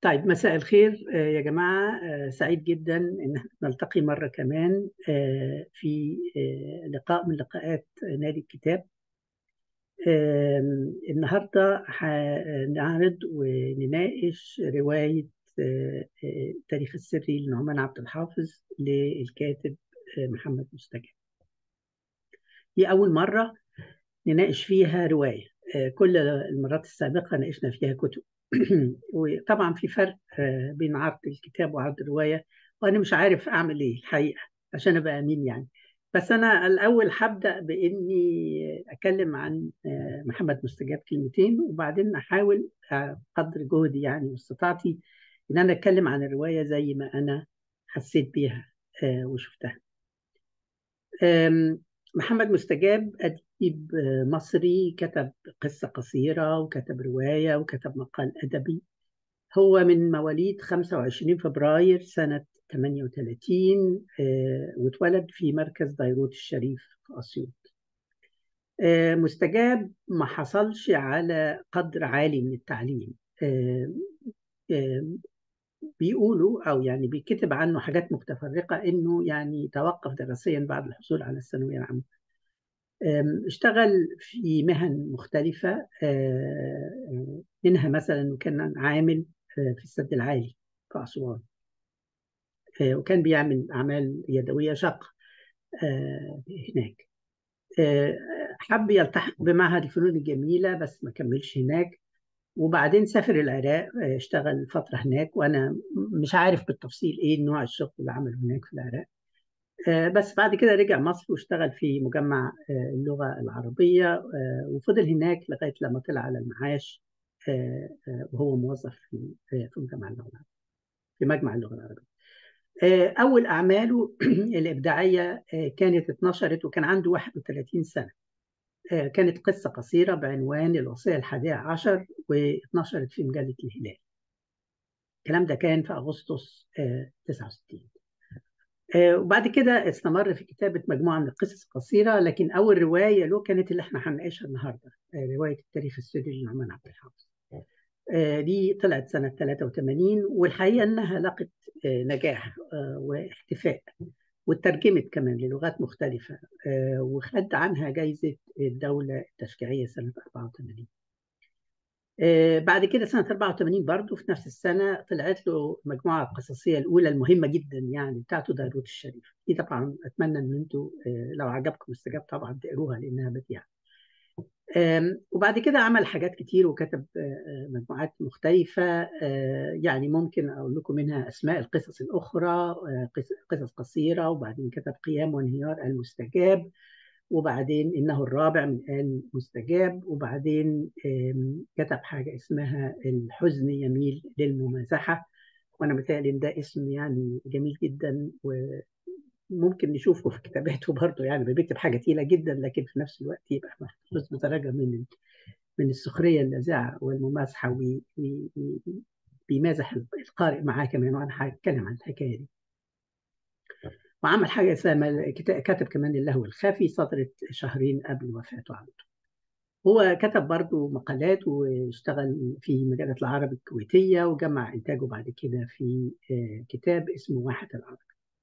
طيب مساء الخير آه، يا جماعة آه، سعيد جدا إن احنا نلتقي مرة كمان آه، في آه، لقاء من لقاءات نادي الكتاب آم، النهاردة هنعرض ونناقش رواية آه، آه، التاريخ السري لنعمان عبد الحافظ للكاتب آه، محمد مستجاب دي أول مرة نناقش فيها رواية آه، كل المرات السابقة ناقشنا فيها كتب وطبعا في فرق آه، بين عرض الكتاب وعرض الرواية وأنا مش عارف أعمل إيه الحقيقة عشان أبقى أمين يعني بس أنا الأول هبدأ بإني أتكلم عن آه، محمد مستجاب كلمتين وبعدين أحاول آه، قدر جهدي يعني واستطاعتي إن أنا أتكلم عن الرواية زي ما أنا حسيت بيها آه، وشفتها آم، محمد مستجاب أديب آه، مصري كتب قصة قصيرة وكتب رواية وكتب مقال أدبي هو من مواليد 25 فبراير سنة 38 آه، واتولد في مركز ديروت الشريف في أسيوط آه، مستجاب ما حصلش على قدر عالي من التعليم آه، آه، بيقولوا أو يعني بيكتب عنه حاجات متفرقة إنه يعني توقف دراسيا بعد الحصول على الثانوية العامة أم، اشتغل في مهن مختلفة أه، منها مثلا كان عامل أه، في السد العالي في أسوان أه، وكان بيعمل أعمال يدوية شاقة أه، هناك أه، حب يلتحق بمعهد الفنون الجميلة بس ما كملش هناك وبعدين سافر العراق أه، اشتغل فترة هناك وأنا مش عارف بالتفصيل إيه نوع الشغل اللي عمله هناك في العراق آه، بس بعد كده رجع مصر واشتغل في مجمع آه، اللغة العربية آه، وفضل هناك لغاية لما طلع على المعاش آه، آه، وهو موظف في آه، في مجمع اللغة العربية في مجمع اللغة العربية آه، أول أعماله الإبداعية آه، كانت اتنشرت وكان عنده 31 سنة آه، كانت قصة قصيرة بعنوان الوصية الحادية عشر واتنشرت في مجلة الهلال الكلام ده كان في أغسطس آه، 69 آه، وبعد كده استمر في كتابة مجموعة من القصص القصيرة لكن أول رواية له كانت اللي احنا هنناقشها النهاردة آه، رواية التاريخ السري لنعمان عبد الحافظ آه، دي طلعت سنة 83 والحقيقة إنها لقت آه، نجاح آه، واحتفاء وترجمت كمان للغات مختلفة آه، وخد عنها جايزة الدولة التشجيعية سنة 84 آه، بعد كده سنة 84 برضه في نفس السنة طلعت له مجموعة القصصية الأولى المهمة جدا يعني بتاعته داروت الشريف دي طبعا أتمنى إن أنتوا آه، لو عجبكم استجاب طبعا تقروها لأنها بديعة آم، وبعد كده عمل حاجات كتير وكتب آه، آه، مجموعات مختلفة آه، يعني ممكن أقول لكم منها أسماء القصص الأخرى آه، قص- قصص قصيرة وبعدين كتب قيام وانهيار المستجاب وبعدين إنه الرابع من آل مستجاب وبعدين آم، كتب حاجة اسمها الحزن يميل للممازحة وأنا متهيألي إن ده اسم يعني جميل جدا وممكن نشوفه في كتاباته برضه يعني بيكتب حاجة تقيلة جدا لكن في نفس الوقت يبقى محفوظ بدرجة من من السخرية اللاذعة والممازحة وبي- بي- بي- بيمازح القارئ معاه كمان وأنا هتكلم عن الحكاية دي وعمل حاجة اسمها كتا- كتب كمان اللهو الخفي صدرت شهرين قبل وفاته على طول هو كتب برضو مقالات واشتغل في مجلة العرب الكويتية وجمع إنتاجه بعد كده في آه، كتاب اسمه واحة العرب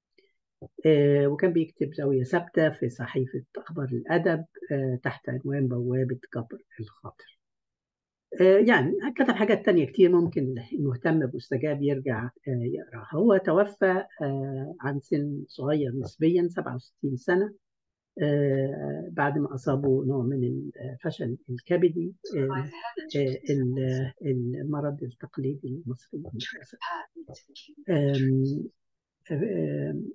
آه، وكان بيكتب زاوية ثابتة في صحيفة أخبار الأدب آه، تحت عنوان بوابة جبر الخاطر آه، يعني كتب حاجات تانية كتير ممكن المهتم باستجاب يرجع آه، يقراها هو توفى آه، عن سن صغير نسبيا 67 سنة آه، بعد ما أصابه نوع من الفشل الكبدي آه، آه، ال- المرض التقليدي المصري للأسف آم، آم،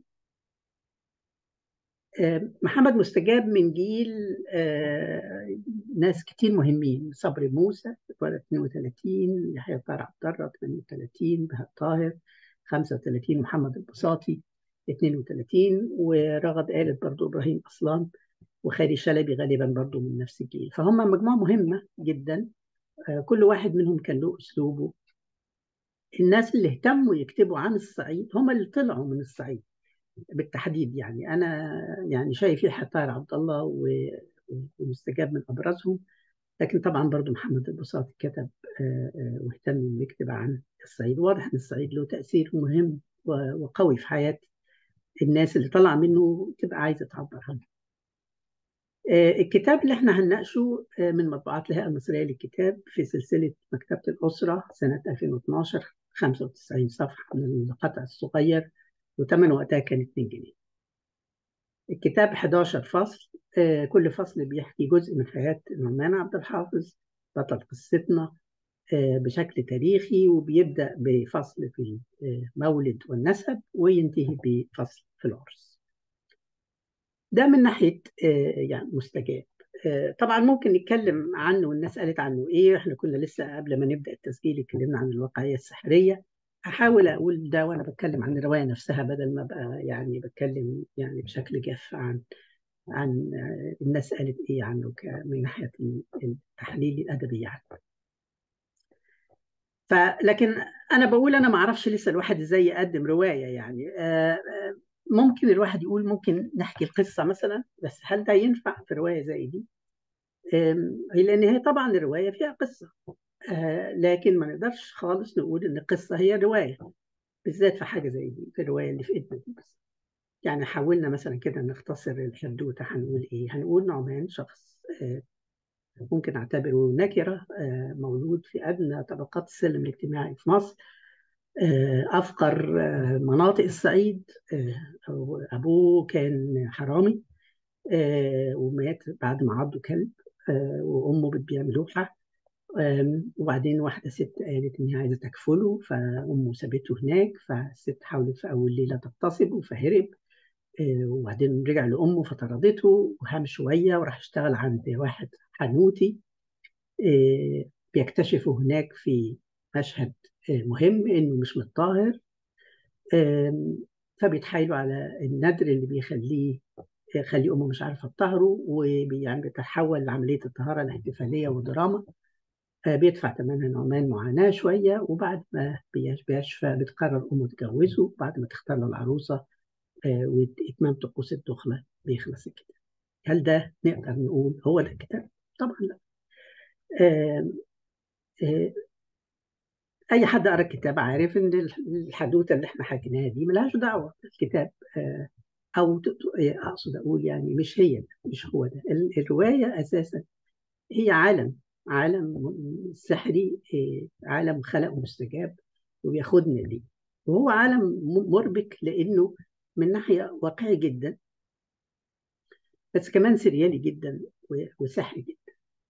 آم، محمد مستجاب من جيل آه، ناس كتير مهمين صبري موسى اتولد 32 يحيى طاهر عبد الله 38 بهاء طاهر 35 محمد البساطي 32 ورغد قالت برضو إبراهيم أصلان وخالي شلبي غالبا برضو من نفس الجيل فهم مجموعة مهمة جدا آه، كل واحد منهم كان له أسلوبه الناس اللي اهتموا يكتبوا عن الصعيد هم اللي طلعوا من الصعيد بالتحديد يعني أنا يعني شايف يحيى طاهر عبد الله و- ومستجاب من أبرزهم لكن طبعا برضو محمد البساطي كتب واهتم انه يكتب عن الصعيد واضح ان الصعيد له تاثير مهم وقوي في حياه الناس اللي طلع منه تبقى عايزه تعبر عنه. الكتاب اللي احنا هنناقشه من مطبوعات الهيئه المصريه للكتاب في سلسله مكتبه الاسره سنه 2012 95 صفحه من القطع الصغير وثمن وقتها كان 2 جنيه. الكتاب 11 فصل كل فصل بيحكي جزء من حياه نعمان عبد الحافظ بطل قصتنا بشكل تاريخي وبيبدا بفصل في المولد والنسب وينتهي بفصل في العرس. ده من ناحيه يعني مستجاب. طبعا ممكن نتكلم عنه والناس قالت عنه ايه احنا كنا لسه قبل ما نبدا التسجيل اتكلمنا عن الواقعيه السحريه احاول اقول ده وانا بتكلم عن الروايه نفسها بدل ما ابقى يعني بتكلم يعني بشكل جاف عن عن الناس قالت ايه عنه من ناحيه التحليل الادبي يعني. فلكن انا بقول انا ما اعرفش لسه الواحد ازاي يقدم روايه يعني ممكن الواحد يقول ممكن نحكي القصه مثلا بس هل ده ينفع في روايه زي دي؟ لان هي طبعا الروايه فيها قصه لكن ما نقدرش خالص نقول ان القصه هي روايه بالذات في حاجه زي دي في الروايه اللي في ايدنا دي بس يعني حاولنا مثلا كده نختصر الحدوته هنقول ايه؟ هنقول نعمان شخص ممكن اعتبره نكره مولود في ادنى طبقات السلم الاجتماعي في مصر افقر مناطق الصعيد ابوه كان حرامي ومات بعد ما عضه كلب وامه بتبيع ملوحه وبعدين واحده ست قالت ان هي عايزه تكفله فامه سابته هناك فالست حاولت في اول ليله تغتصبه فهرب وبعدين رجع لامه فطردته وهم شويه وراح اشتغل عند واحد حنوتي بيكتشفوا هناك في مشهد مهم انه مش متطهر فبيتحايلوا على الندر اللي بيخليه يخلي امه مش عارفه تطهره وبيتحول لعمليه الطهاره الاحتفاليه ودراما بيدفع ثمنها نعمان معاناه شويه وبعد ما بيشفى بتقرر امه تجوزه بعد ما تختار له العروسه واتمام طقوس الدخله بيخلص الكتاب. هل ده نقدر نقول هو ده الكتاب؟ طبعا لا. آآ آآ اي حد قرا الكتاب عارف ان الحدوته اللي احنا حكيناها دي ملهاش دعوه بالكتاب او اقصد اقول يعني مش هي ده مش هو ده الروايه اساسا هي عالم عالم سحري عالم خلق مستجاب وبياخدنا ليه وهو عالم مربك لانه من ناحيه واقعي جدا بس كمان سريالي جدا وسحري جدا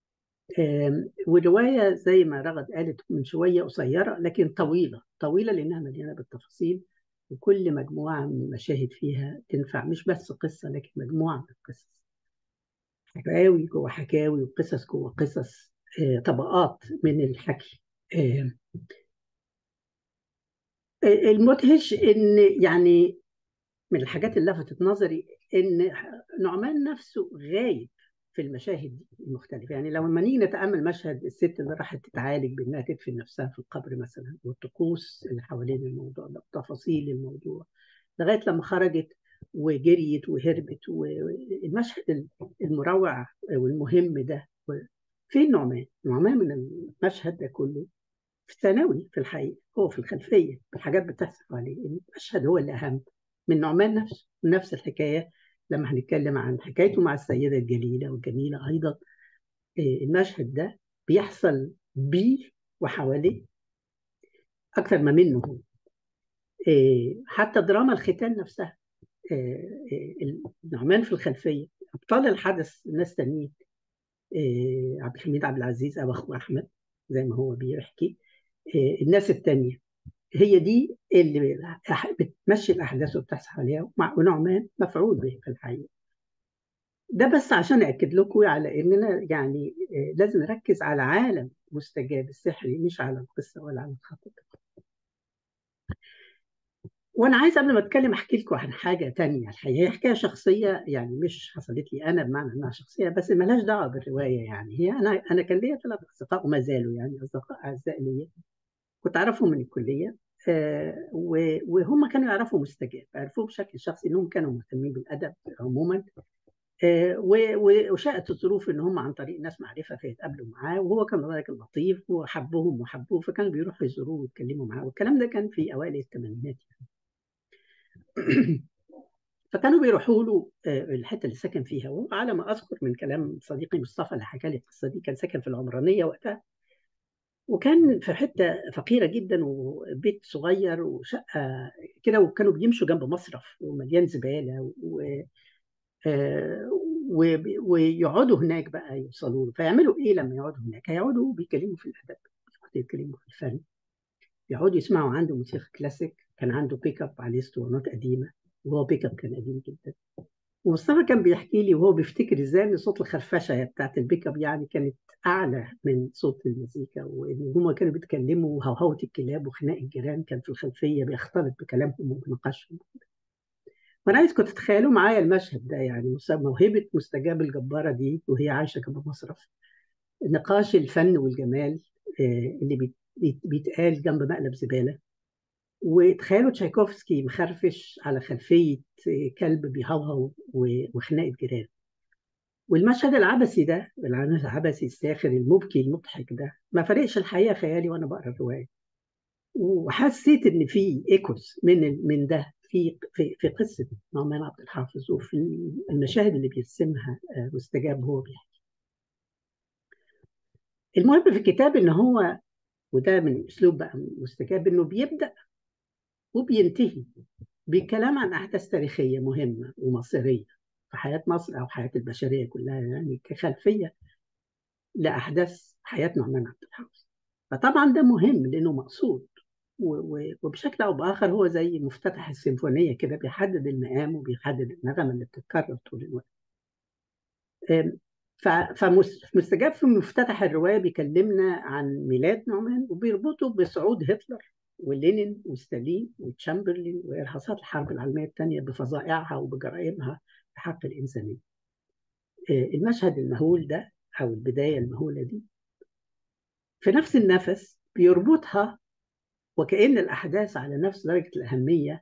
ورواية زي ما رغد قالت من شوية قصيرة لكن طويلة طويلة لأنها مليانة بالتفاصيل وكل مجموعة من المشاهد فيها تنفع مش بس قصة لكن مجموعة من القصص حكاوي جوه حكاوي وقصص جوه قصص طبقات من الحكي المدهش ان يعني من الحاجات اللي لفتت نظري ان نعمان نفسه غايب في المشاهد دي المختلفه يعني لو لما نيجي نتامل مشهد الست اللي راحت تتعالج بانها تدفن نفسها في القبر مثلا والطقوس اللي حوالين الموضوع ده تفاصيل الموضوع لغايه لما خرجت وجريت وهربت والمشهد المروع والمهم ده فين نعمان؟ نعمان من المشهد ده كله في الثانوي في الحقيقه هو في الخلفيه الحاجات بتحصل عليه المشهد هو اللي اهم من نعمان نفسه نفس الحكايه لما هنتكلم عن حكايته مع السيدة الجليلة والجميلة أيضا المشهد ده بيحصل بيه وحواليه أكثر ما منه هو حتى دراما الختان نفسها نعمان في الخلفية أبطال الحدث ناس تانيين عبد الحميد عبد العزيز أو أخوه أحمد زي ما هو بيحكي الناس التانية هي دي اللي بتمشي الاحداث وبتحصل عليها ونعمان مفعول به في الحقيقه ده بس عشان اكد لكم على اننا يعني لازم نركز على عالم مستجاب السحري مش على القصه ولا على الخطط وانا عايز قبل ما اتكلم احكي لكم عن حاجه تانية الحقيقه هي حكايه شخصيه يعني مش حصلت لي انا بمعنى انها شخصيه بس ملهاش دعوه بالروايه يعني هي انا انا كان ليا ثلاث اصدقاء وما زالوا يعني اصدقاء اعزاء ليا كنت اعرفهم من الكليه آه وهم كانوا يعرفوا مستجاب عرفوه بشكل شخصي انهم كانوا مهتمين بالادب عموما وشاءت الظروف ان هم عن طريق ناس معرفه فيتقابلوا معاه وهو كان راجل لطيف وحبهم وحبوه فكانوا بيروحوا يزوروه ويتكلموا معاه والكلام ده كان في اوائل الثمانينات يعني. فكانوا بيروحوا له الحته اللي سكن فيها وعلى ما اذكر من كلام صديقي مصطفى اللي حكى لي القصه دي كان ساكن في العمرانيه وقتها وكان في حته فقيره جدا وبيت صغير وشقه كده وكانوا بيمشوا جنب مصرف ومليان زباله و ويقعدوا هناك بقى يوصلوا له فيعملوا ايه لما يقعدوا هناك؟ هيقعدوا بيتكلموا في الادب يتكلموا في الفن يقعدوا يسمعوا عنده موسيقى كلاسيك كان عنده بيك اب عليه اسطوانات قديمه وهو بيك اب كان قديم جدا ومصطفى كان بيحكي لي وهو بيفتكر ازاي ان صوت الخرفشه بتاعت البيك اب يعني كانت اعلى من صوت المزيكا وان هم كانوا بيتكلموا وهوهوه الكلاب وخناق الجيران كان في الخلفيه بيختلط بكلامهم وبنقاشهم فانا عايزكم تتخيلوا معايا المشهد ده يعني موهبه مستجاب الجباره دي وهي عايشه جنب مصرف نقاش الفن والجمال اللي بيتقال جنب مقلب زباله وتخيلوا تشايكوفسكي مخرفش على خلفيه كلب بيهوهو وخناقه جيران والمشهد العبثي ده العبثي الساخر المبكي المضحك ده ما فرقش الحقيقه خيالي وانا بقرا الروايه وحسيت ان في ايكوز من من ده في في في قصه نعمان عبد الحافظ وفي المشاهد اللي بيرسمها مستجاب هو بيحكي. المهم في الكتاب ان هو وده من اسلوب بقى مستجاب انه بيبدا وبينتهي بكلام عن احداث تاريخيه مهمه ومصيريه في حياه مصر او حياه البشريه كلها يعني كخلفيه لاحداث حياه نعمان عبد الحافظ. فطبعا ده مهم لانه مقصود وبشكل او باخر هو زي مفتتح السيمفونيه كده بيحدد المقام وبيحدد النغمه اللي بتتكرر طول الوقت. فمستجاب في مفتتح الروايه بيكلمنا عن ميلاد نعمان وبيربطه بصعود هتلر ولينين وستالين وتشامبرلين وارهاصات الحرب العالميه الثانيه بفظائعها وبجرائمها في حق الانسانيه. المشهد المهول ده او البدايه المهوله دي في نفس النفس بيربطها وكأن الأحداث على نفس درجة الأهمية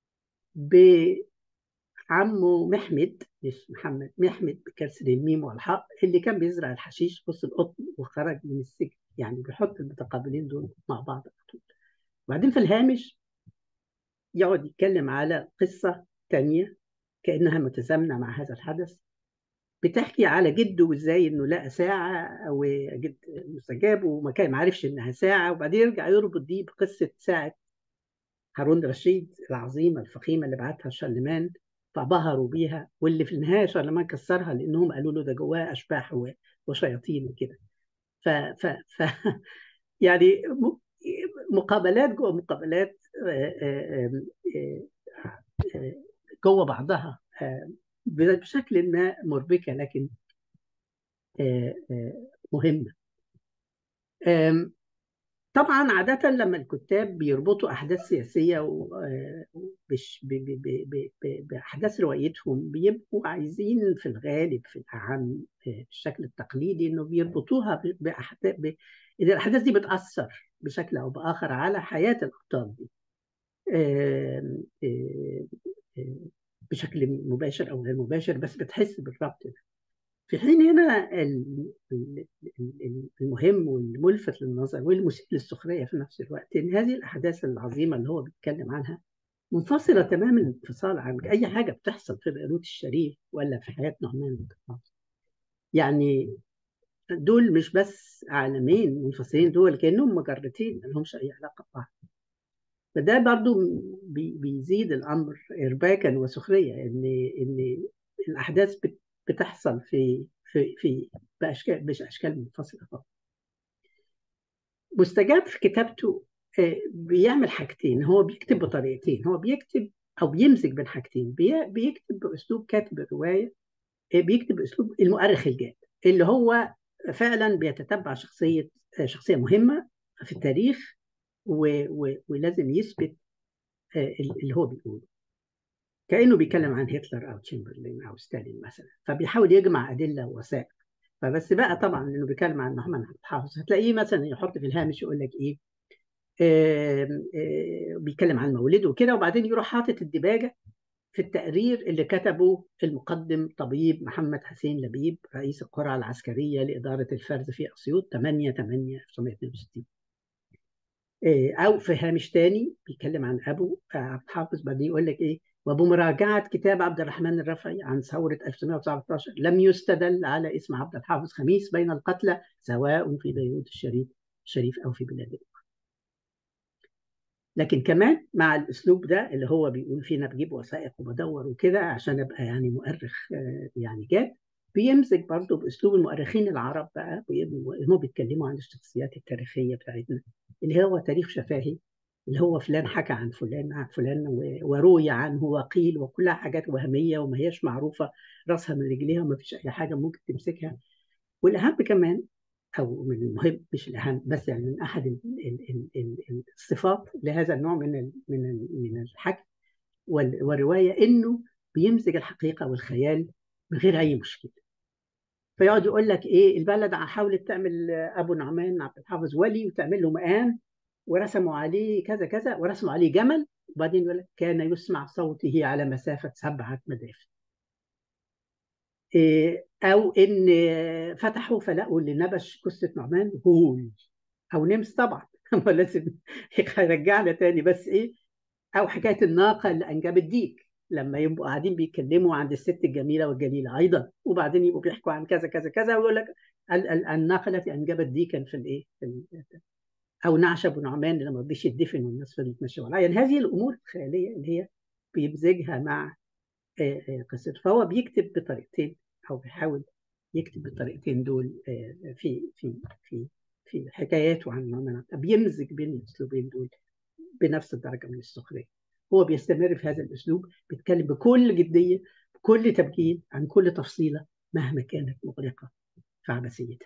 بعمه محمد مش محمد محمد بكسر الميم والحاء اللي كان بيزرع الحشيش وسط القطن وخرج من السجن يعني بيحط المتقابلين دول مع بعض طول. وبعدين في الهامش يقعد يتكلم على قصة تانية كأنها متزامنة مع هذا الحدث بتحكي على جده وازاي انه لقى ساعه وجد مستجاب وما كان ما عرفش انها ساعه وبعدين يرجع يربط دي بقصه ساعه هارون رشيد العظيمه الفخيمه اللي بعتها شارلمان فبهروا بيها واللي في النهايه شارلمان كسرها لانهم قالوا له ده جواها اشباح وشياطين وكده ف ف ف يعني مقابلات جوه مقابلات جوه بعضها بشكل ما مربكة لكن مهمة طبعا عادة لما الكتاب بيربطوا أحداث سياسية بأحداث روايتهم بيبقوا عايزين في الغالب في الأعم بالشكل التقليدي إنه بيربطوها بأحداث إن الأحداث دي بتأثر بشكل أو بآخر على حياة الأبطال دي بشكل مباشر او غير مباشر بس بتحس بالربط ده في حين هنا المهم والملفت للنظر والمثير للسخريه في نفس الوقت ان هذه الاحداث العظيمه اللي هو بيتكلم عنها منفصله تماما الانفصال عن اي حاجه بتحصل في بيروت الشريف ولا في حياه نعمان يعني دول مش بس عالمين منفصلين دول كانهم مجرتين ما لهمش اي علاقه ببعض فده برضو بيزيد الامر ارباكا وسخريه ان ان الاحداث بتحصل في في في باشكال باشكال منفصله خالص. مستجاب في كتابته بيعمل حاجتين هو بيكتب بطريقتين هو بيكتب او بيمزج بين حاجتين بيكتب باسلوب كاتب الروايه بيكتب باسلوب المؤرخ الجاد اللي هو فعلا بيتتبع شخصيه شخصيه مهمه في التاريخ و... و... ولازم يثبت اللي هو بيقوله كانه بيتكلم عن هتلر او تشمبرلين او ستالين مثلا فبيحاول يجمع ادله ووثائق فبس بقى طبعا انه بيتكلم عن نعمان عبد الحافظ هتلاقيه مثلا يحط في الهامش يقول لك ايه آه آه بيتكلم عن مولده وكده وبعدين يروح حاطط الدباجه في التقرير اللي كتبه المقدم طبيب محمد حسين لبيب رئيس القرعة العسكرية لإدارة الفرز في أسيوط 8 8 1962 أو في هامش تاني بيتكلم عن أبو عبد الحافظ بعدين يقول لك إيه وبمراجعة كتاب عبد الرحمن الرفعي عن ثورة 1919 لم يستدل على اسم عبد الحافظ خميس بين القتلى سواء في بيروت الشريف الشريف أو في بلاد أخرى لكن كمان مع الاسلوب ده اللي هو بيقول فينا بجيب وثائق وبدور وكده عشان ابقى يعني مؤرخ يعني جاد بيمزج برضه باسلوب المؤرخين العرب بقى هم بيتكلموا عن الشخصيات التاريخيه بتاعتنا اللي هو تاريخ شفاهي اللي هو فلان حكى عن فلان عن فلان وروي عنه وقيل وكلها حاجات وهميه وما هيش معروفه راسها من رجليها وما فيش اي حاجه ممكن تمسكها والاهم كمان او من المهم مش الاهم بس يعني من احد ال ال ال الصفات لهذا النوع من ال من ال من الحكي والروايه انه بيمزج الحقيقه والخيال من غير اي مشكله فيقعد يقول لك ايه البلد حاولت تعمل ابو نعمان عبد الحافظ ولي وتعمل له مقام ورسموا عليه كذا كذا ورسموا عليه جمل وبعدين يقول لك كان يسمع صوته على مسافه سبعه مدافن او ان فتحوا فلقوا اللي نبش قصه نعمان هول او نمس طبعا هو لازم هيرجعنا تاني بس ايه او حكايه الناقه اللي انجبت ديك لما يبقوا قاعدين بيتكلموا عن الست الجميله والجليله ايضا وبعدين يبقوا بيحكوا عن كذا كذا كذا ويقول لك الناقه التي انجبت ديكا في الايه في او نعش ابو نعمان اللي ما رضيش يدفن والناس فضلت ماشيه وراه يعني هذه الامور الخياليه اللي هي بيمزجها مع قصته فهو بيكتب بطريقتين او بيحاول يكتب بالطريقتين دول في في في في حكاياته عن نعمان بيمزج بين الاسلوبين دول بنفس الدرجه من السخريه هو بيستمر في هذا الاسلوب بيتكلم بكل جديه بكل تبجيل عن كل تفصيله مهما كانت مغرقه في عبثيتها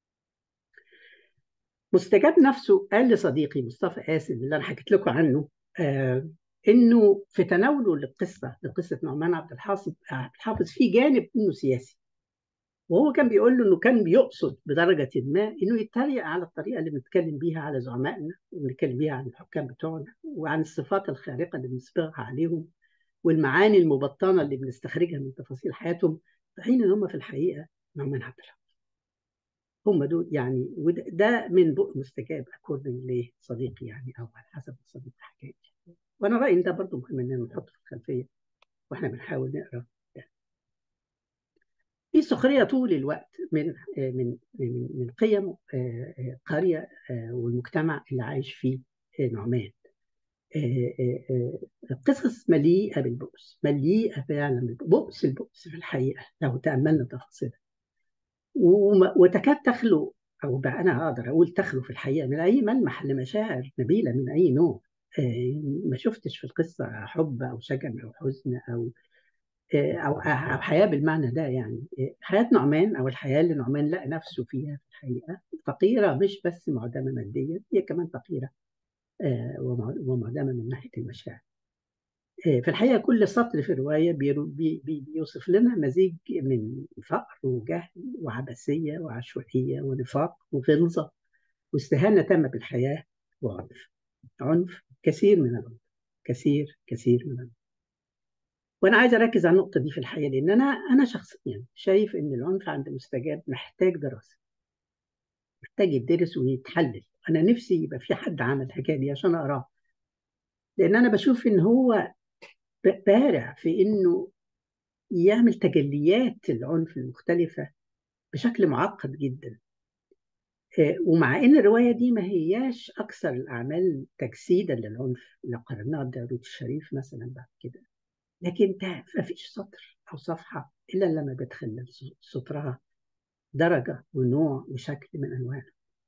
مستجاب نفسه قال لصديقي مصطفى قاسم اللي انا حكيت لكم عنه آه انه في تناوله للقصه لقصه نعمان عبد الحافظ عبد الحافظ في جانب انه سياسي وهو كان بيقول له انه كان بيقصد بدرجه ما انه يتريق على الطريقه اللي بنتكلم بيها على زعمائنا وبنتكلم بيها عن الحكام بتوعنا وعن الصفات الخارقه اللي بنسبغها عليهم والمعاني المبطنه اللي بنستخرجها من تفاصيل حياتهم في حين ان هم في الحقيقه نعمان عبد الحافظ هم دول يعني وده ده من بق مستجاب اكوردنج لصديقي يعني او على حسب الصديق حكايتي وانا رايي ان ده برضه مهم اننا نحطه في الخلفيه واحنا بنحاول نقرا ده. في سخريه طول الوقت من من من من قيم القريه والمجتمع اللي عايش فيه نعمان. قصص مليئه بالبؤس، مليئه فعلا بالبؤس البؤس في الحقيقه لو تاملنا تفاصيلها. وتكاد تخلو او بقى انا اقدر اقول تخلو في الحقيقه من اي ملمح لمشاعر نبيله من اي نوع. ما شفتش في القصة حب أو شجن أو حزن أو أو أو حياة بالمعنى ده يعني حياة نعمان أو الحياة اللي نعمان لقى نفسه فيها في الحقيقة فقيرة مش بس معدمة ماديا هي كمان فقيرة ومعدمة من ناحية المشاعر في الحقيقة كل سطر في الرواية بيوصف لنا مزيج من فقر وجهل وعبثية وعشوائية ونفاق وغلظة واستهانة تامة بالحياة وعنف عنف كثير من العنف كثير كثير من العنف وانا عايز اركز على النقطه دي في الحقيقه لان انا انا شخصيا شايف ان العنف عند مستجاب محتاج دراسه محتاج يدرس ويتحلل انا نفسي يبقى في حد عمل الحكايه دي عشان اقراه لان انا بشوف ان هو بارع في انه يعمل تجليات العنف المختلفه بشكل معقد جدا ومع ان الروايه دي ما هياش اكثر الاعمال تجسيدا للعنف لو قارناها بداوود الشريف مثلا بعد كده لكن ما فيش سطر او صفحه الا لما بتخلل سطرها درجه ونوع وشكل من انواع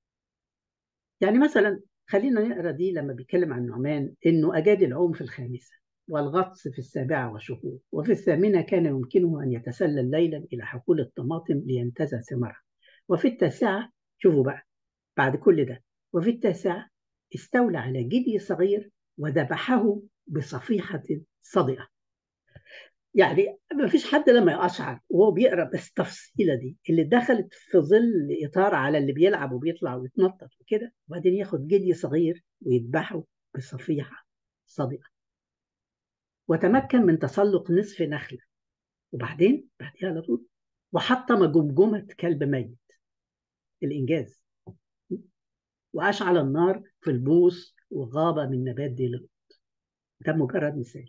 يعني مثلا خلينا نقرا دي لما بيتكلم عن نعمان انه اجاد العوم في الخامسه والغطس في السابعه وشهور وفي الثامنه كان يمكنه ان يتسلل ليلا الى حقول الطماطم لينتزع ثمرها وفي التاسعه شوفوا بقى بعد كل ده وفي التاسعة استولى على جدي صغير وذبحه بصفيحة صدئة يعني ما فيش حد لما يقشعر وهو بيقرا بس التفصيلة دي اللي دخلت في ظل إطار على اللي بيلعب وبيطلع ويتنطط وكده وبعدين ياخد جدي صغير ويذبحه بصفيحة صدئة وتمكن من تسلق نصف نخلة وبعدين بعديها على طول وحطم جمجمة كلب ميت الإنجاز وأشعل النار في البوص وغاب من نبات ديل ده مجرد مثال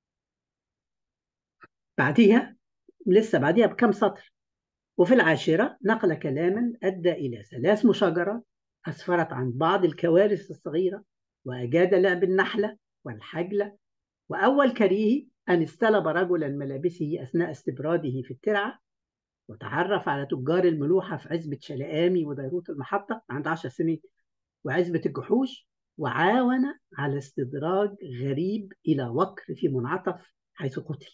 بعديها لسه بعديها بكم سطر وفي العاشرة نقل كلاما أدى إلى ثلاث مشاجرات أسفرت عن بعض الكوارث الصغيرة وأجاد لعب النحلة والحجلة وأول كريه أن استلب رجلا ملابسه أثناء استبراده في الترعة وتعرف على تجار الملوحة في عزبة شلقامي وديروت المحطة عند عشر سنين وعزبة الجحوش وعاون على استدراج غريب إلى وكر في منعطف حيث قتل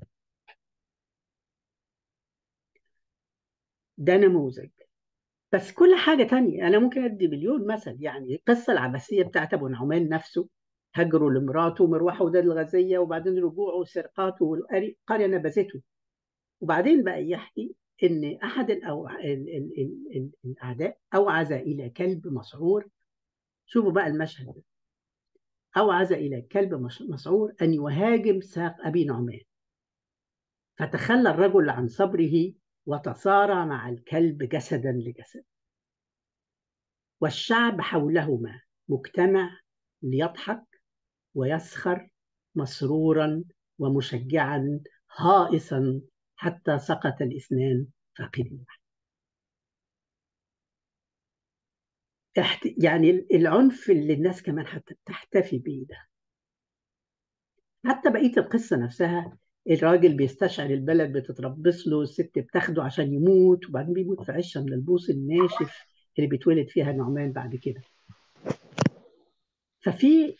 ده نموذج بس كل حاجة تانية أنا ممكن أدي مليون مثل يعني القصة العباسية بتاعت أبو نعمان نفسه هجروا لمراته ومروحه وداد الغزية وبعدين رجوعه وسرقاته والقرية نبذته وبعدين بقى يحكي إن أحد الأو... ال... ال... ال... ال... الأعداء أوعز إلى كلب مسعور شوفوا بقى المشهد ده أوعز إلى كلب مسعور أن يهاجم ساق أبي نعمان فتخلى الرجل عن صبره وتصارع مع الكلب جسدا لجسد والشعب حولهما مجتمع ليضحك ويسخر مسرورا ومشجعا هائصا حتى سقط الاثنان فاقدين يعني العنف اللي الناس كمان حتى بتحتفي بيه ده حتى بقيه القصه نفسها الراجل بيستشعر البلد بتتربص له الست بتاخده عشان يموت وبعدين بيموت في عشه من البوص الناشف اللي بيتولد فيها نعمان بعد كده ففي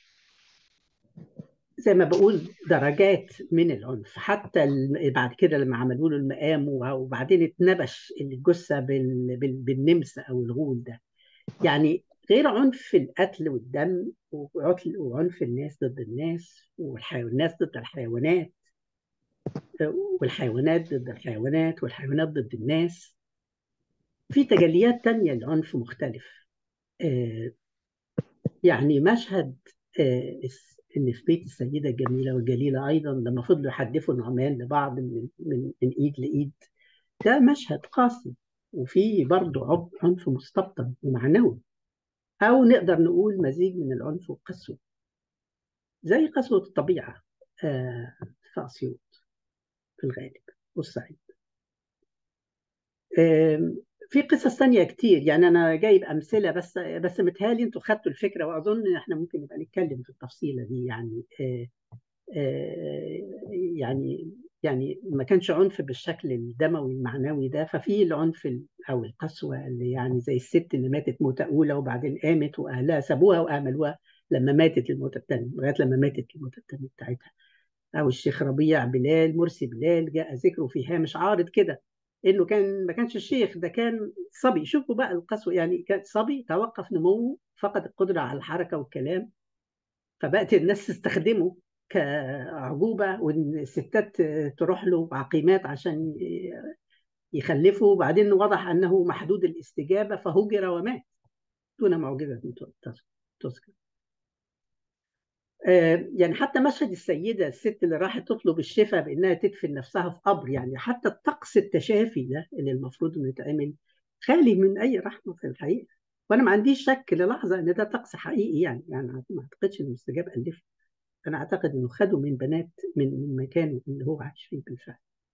زي ما بقول درجات من العنف حتى بعد كده لما عملوا له المقام وبعدين اتنبش الجثه بالنمس او الغول ده يعني غير عنف القتل والدم وعنف الناس ضد الناس والناس ضد الحيوانات والحيوانات ضد الحيوانات والحيوانات ضد الناس في تجليات تانية للعنف مختلف يعني مشهد ان في بيت السيده الجميله والجليله ايضا لما فضلوا يحدفوا النعمان لبعض من من, من ايد لايد ده مشهد قاسي وفي برضه عنف مستبطن ومعنوي او نقدر نقول مزيج من العنف والقسوه زي قسوه الطبيعه في اسيوط في الغالب والصعيد في قصص تانية كتير يعني أنا جايب أمثلة بس بس متهيألي أنتوا خدتوا الفكرة وأظن إن إحنا ممكن نبقى نتكلم في التفصيلة دي يعني آآ آآ يعني يعني ما كانش عنف بالشكل الدموي المعنوي ده ففي العنف أو القسوة اللي يعني زي الست اللي ماتت موتة أولى وبعدين قامت وأهلها سابوها وأعملوها لما ماتت الموتة الثانية لغاية لما ماتت الموتة الثانية بتاعتها أو الشيخ ربيع بلال مرسي بلال جاء ذكره في هامش عارض كده انه كان ما كانش الشيخ ده كان صبي شوفوا بقى القسوه يعني كان صبي توقف نموه فقد القدره على الحركه والكلام فبقت الناس تستخدمه كعجوبه وان الستات تروح له عقيمات عشان يخلفوا وبعدين وضح انه محدود الاستجابه فهجر ومات دون معجزه تذكر يعني حتى مشهد السيده الست اللي راحت تطلب الشفاء بانها تدفن نفسها في قبر يعني حتى الطقس التشافي ده اللي المفروض انه يتعمل خالي من اي رحمه في الحقيقه وانا ما عنديش شك للحظه ان ده طقس حقيقي يعني يعني ما اعتقدش انه استجاب الف انا اعتقد انه خده من بنات من من مكانه اللي هو عايش فيه بالفعل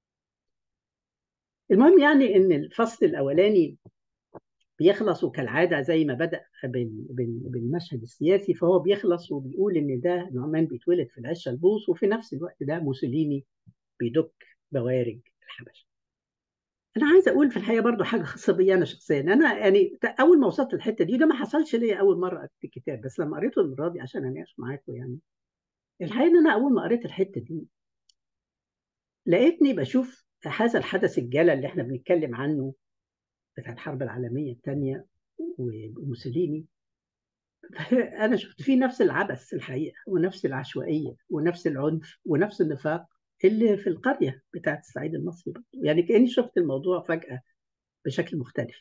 المهم يعني ان الفصل الاولاني بيخلص كالعادة زي ما بدأ بالمشهد السياسي فهو بيخلص وبيقول إن ده نعمان بيتولد في العشة البوص وفي نفس الوقت ده موسوليني بيدك بوارج الحبشة. أنا عايز أقول في الحقيقة برضو حاجة خاصة بي أنا شخصيا أنا يعني أول ما وصلت الحتة دي ده ما حصلش ليا أول مرة أكتب الكتاب بس لما قريته المرة دي عشان أناقش معاكم يعني الحقيقة إن أنا أول ما قريت الحتة دي لقيتني بشوف هذا الحدث الجلل اللي احنا بنتكلم عنه بتاع الحرب العالمية الثانية وموسوليني أنا شفت فيه نفس العبث الحقيقة ونفس العشوائية ونفس العنف ونفس النفاق اللي في القرية بتاعت الصعيد المصري برضه يعني كأني شفت الموضوع فجأة بشكل مختلف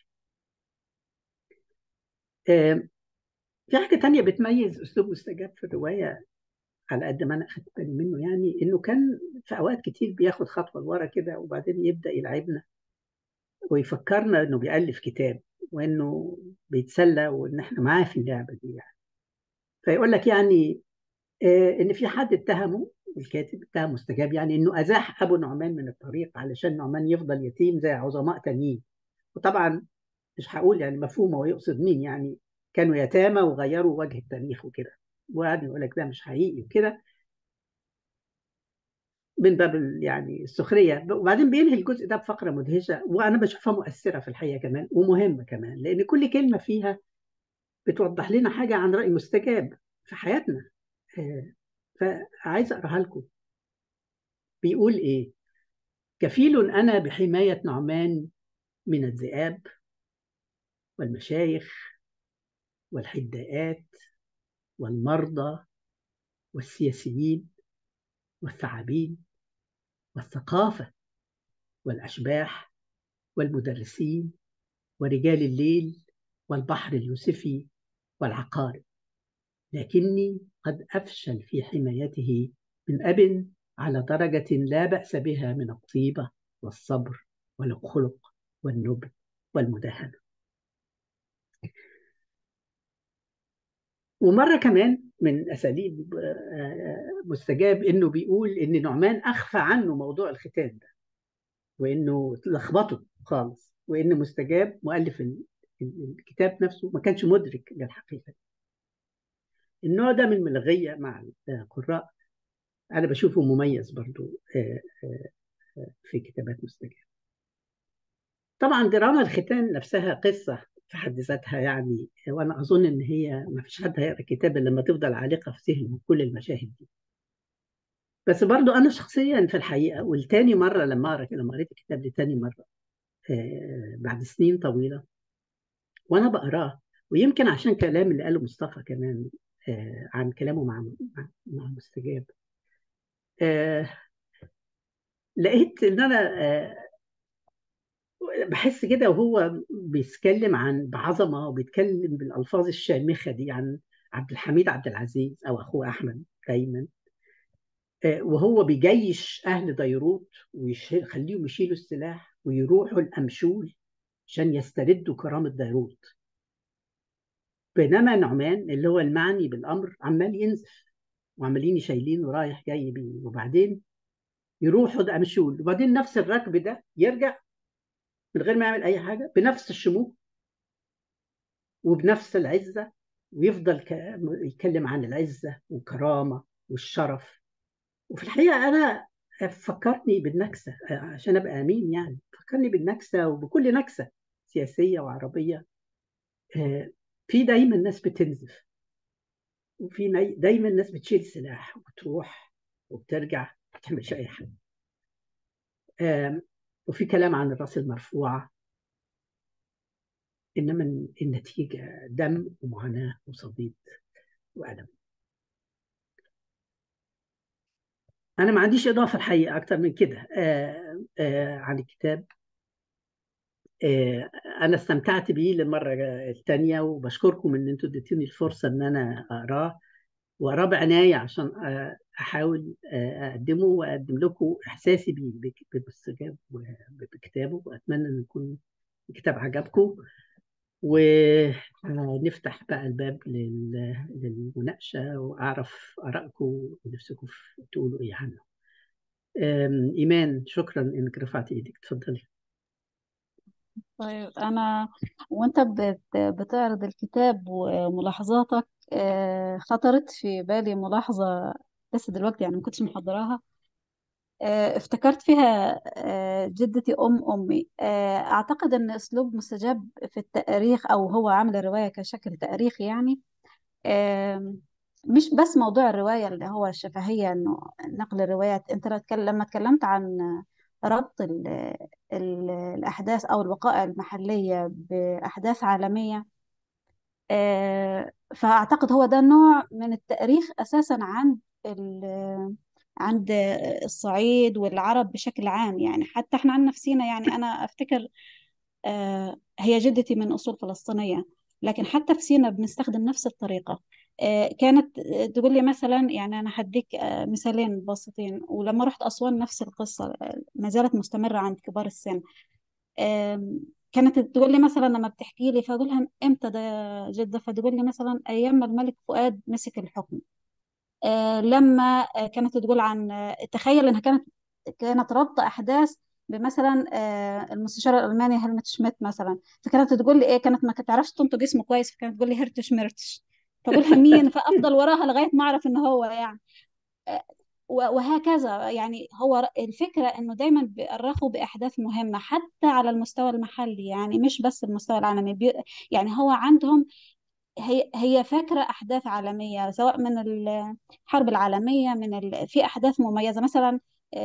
في حاجة تانية بتميز أسلوب مستجاب في الرواية على قد ما انا اخدت بالي منه يعني انه كان في اوقات كتير بياخد خطوه لورا كده وبعدين يبدا يلعبنا ويفكرنا انه بيالف كتاب وانه بيتسلى وان احنا معاه في اللعبه دي يعني فيقول لك يعني آه ان في حد اتهمه الكاتب اتهم مستجاب يعني انه ازاح ابو نعمان من الطريق علشان نعمان يفضل يتيم زي عظماء تانيين وطبعا مش هقول يعني مفهوم هو يقصد مين يعني كانوا يتامى وغيروا وجه التاريخ وكده وقعد يقول لك ده مش حقيقي وكده من باب يعني السخريه وبعدين بينهي الجزء ده بفقره مدهشه وانا بشوفها مؤثره في الحقيقه كمان ومهمه كمان لان كل كلمه فيها بتوضح لنا حاجه عن راي مستجاب في حياتنا فعايز اقراها لكم بيقول ايه كفيل انا بحمايه نعمان من الذئاب والمشايخ والحداءات والمرضى والسياسيين والثعابين والثقافة والأشباح والمدرسين ورجال الليل والبحر اليوسفي والعقارب لكني قد أفشل في حمايته من أب على درجة لا بأس بها من الطيبة والصبر والخلق والنبل والمداهنة ومرة كمان من أساليب مستجاب إنه بيقول إن نعمان أخفى عنه موضوع الختان ده وإنه لخبطه خالص وإن مستجاب مؤلف الكتاب نفسه ما كانش مدرك للحقيقة النوع ده من الملغية مع القراء أنا بشوفه مميز برضو في كتابات مستجاب طبعا دراما الختان نفسها قصة في حد ذاتها يعني وانا اظن ان هي ما فيش حد هيقرا الكتاب الا لما تفضل عالقه في ذهنه كل المشاهد دي بس برضو انا شخصيا في الحقيقه والتاني مره لما اقرا لما قريت الكتاب لتاني مره آه بعد سنين طويله وانا بقراه ويمكن عشان كلام اللي قاله مصطفى كمان آه عن كلامه مع مع, مع مستجاب آه لقيت ان انا آه بحس كده وهو بيتكلم عن بعظمه وبيتكلم بالالفاظ الشامخه دي عن عبد الحميد عبد العزيز او اخوه احمد دايما وهو بيجيش اهل ديروت ويخليهم يشيلوا السلاح ويروحوا الامشول عشان يستردوا كرامه ديروت بينما نعمان اللي هو المعني بالامر عمال ينزف وعمالين شايلينه رايح جاي بيه وبعدين يروحوا الامشول وبعدين نفس الركب ده يرجع من غير ما يعمل اي حاجه بنفس الشموخ وبنفس العزه ويفضل يتكلم عن العزه والكرامه والشرف وفي الحقيقه انا فكرني بالنكسه عشان ابقى امين يعني فكرني بالنكسه وبكل نكسه سياسيه وعربيه في دايما ناس بتنزف وفي دايما ناس بتشيل سلاح وبتروح وبترجع ما بتعملش اي حاجه وفي كلام عن الراس المرفوعة إنما النتيجة دم ومعاناة وصديد وألم أنا ما عنديش إضافة الحقيقة أكتر من كده آه آه عن الكتاب آه أنا استمتعت بيه للمرة الثانية وبشكركم إن أنتوا اديتوني الفرصة إن أنا أقراه وأقراه بعناية عشان احاول اقدمه واقدم لكم احساسي بيه بالاستجاب بكتابه واتمنى ان يكون الكتاب عجبكم ونفتح بقى الباب للمناقشه واعرف ارائكم ونفسكم تقولوا ايه عنه ايمان شكرا انك رفعت ايدك تفضلي طيب انا وانت بتعرض الكتاب وملاحظاتك خطرت في بالي ملاحظه لسه دلوقتي يعني ما كنتش محضراها افتكرت فيها جدتي أم أمي أعتقد أن أسلوب مستجاب في التاريخ أو هو عامل الرواية كشكل تاريخي يعني مش بس موضوع الرواية اللي هو الشفهية أنه نقل الروايات أنت لما تكلمت عن ربط ال ال الأحداث أو الوقائع المحلية بأحداث عالمية فأعتقد هو ده نوع من التاريخ أساسا عند عند الصعيد والعرب بشكل عام يعني حتى احنا عن نفسينا يعني أنا أفتكر هي جدتي من أصول فلسطينية لكن حتى في سينا بنستخدم نفس الطريقة آه، كانت آه، تقول لي مثلا يعني أنا هديك آه، مثالين بسيطين ولما رحت أسوان نفس القصة آه، ما زالت مستمرة عند كبار السن آم، كانت تقول لي مثلا لما بتحكي لي فأقول لها امتى ده جدة فتقول لي مثلا أيام ما الملك فؤاد مسك الحكم آه، لما آه، كانت تقول عن آه، تخيل انها كانت كانت رابطه احداث بمثلا آه، المستشار الالماني هلمت شميت مثلا فكانت تقول لي ايه كانت ما تعرفش تنطق اسمه كويس فكانت تقول لي هرتش ميرتش فاقولها مين فافضل وراها لغايه ما اعرف ان هو يعني آه، و- وهكذا يعني هو ر- الفكره انه دايما بيأرخوا باحداث مهمه حتى على المستوى المحلي يعني مش بس المستوى العالمي بي يعني هو عندهم هي هي فاكرة أحداث عالمية سواء من الحرب العالمية من ال... في أحداث مميزة مثلا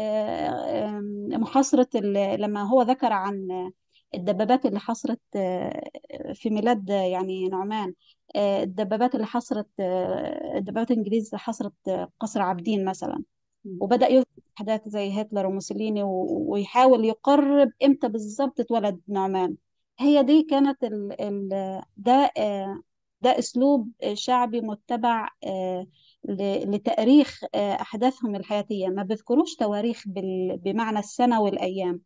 آه، آم، محاصرة ال... لما هو ذكر عن الدبابات اللي حصرت آه، في ميلاد يعني نعمان آه، الدبابات اللي حصرت آه، الدبابات الإنجليز اللي حصرت آه، قصر عابدين مثلا وبدأ يذكر أحداث زي هتلر وموسوليني و- ويحاول يقرب إمتى بالظبط اتولد نعمان هي دي كانت ال ال ده آه، ده أسلوب شعبي متبع آه، ل- لتأريخ آه، أحداثهم الحياتية ما بيذكروش تواريخ بال- بمعنى السنة والأيام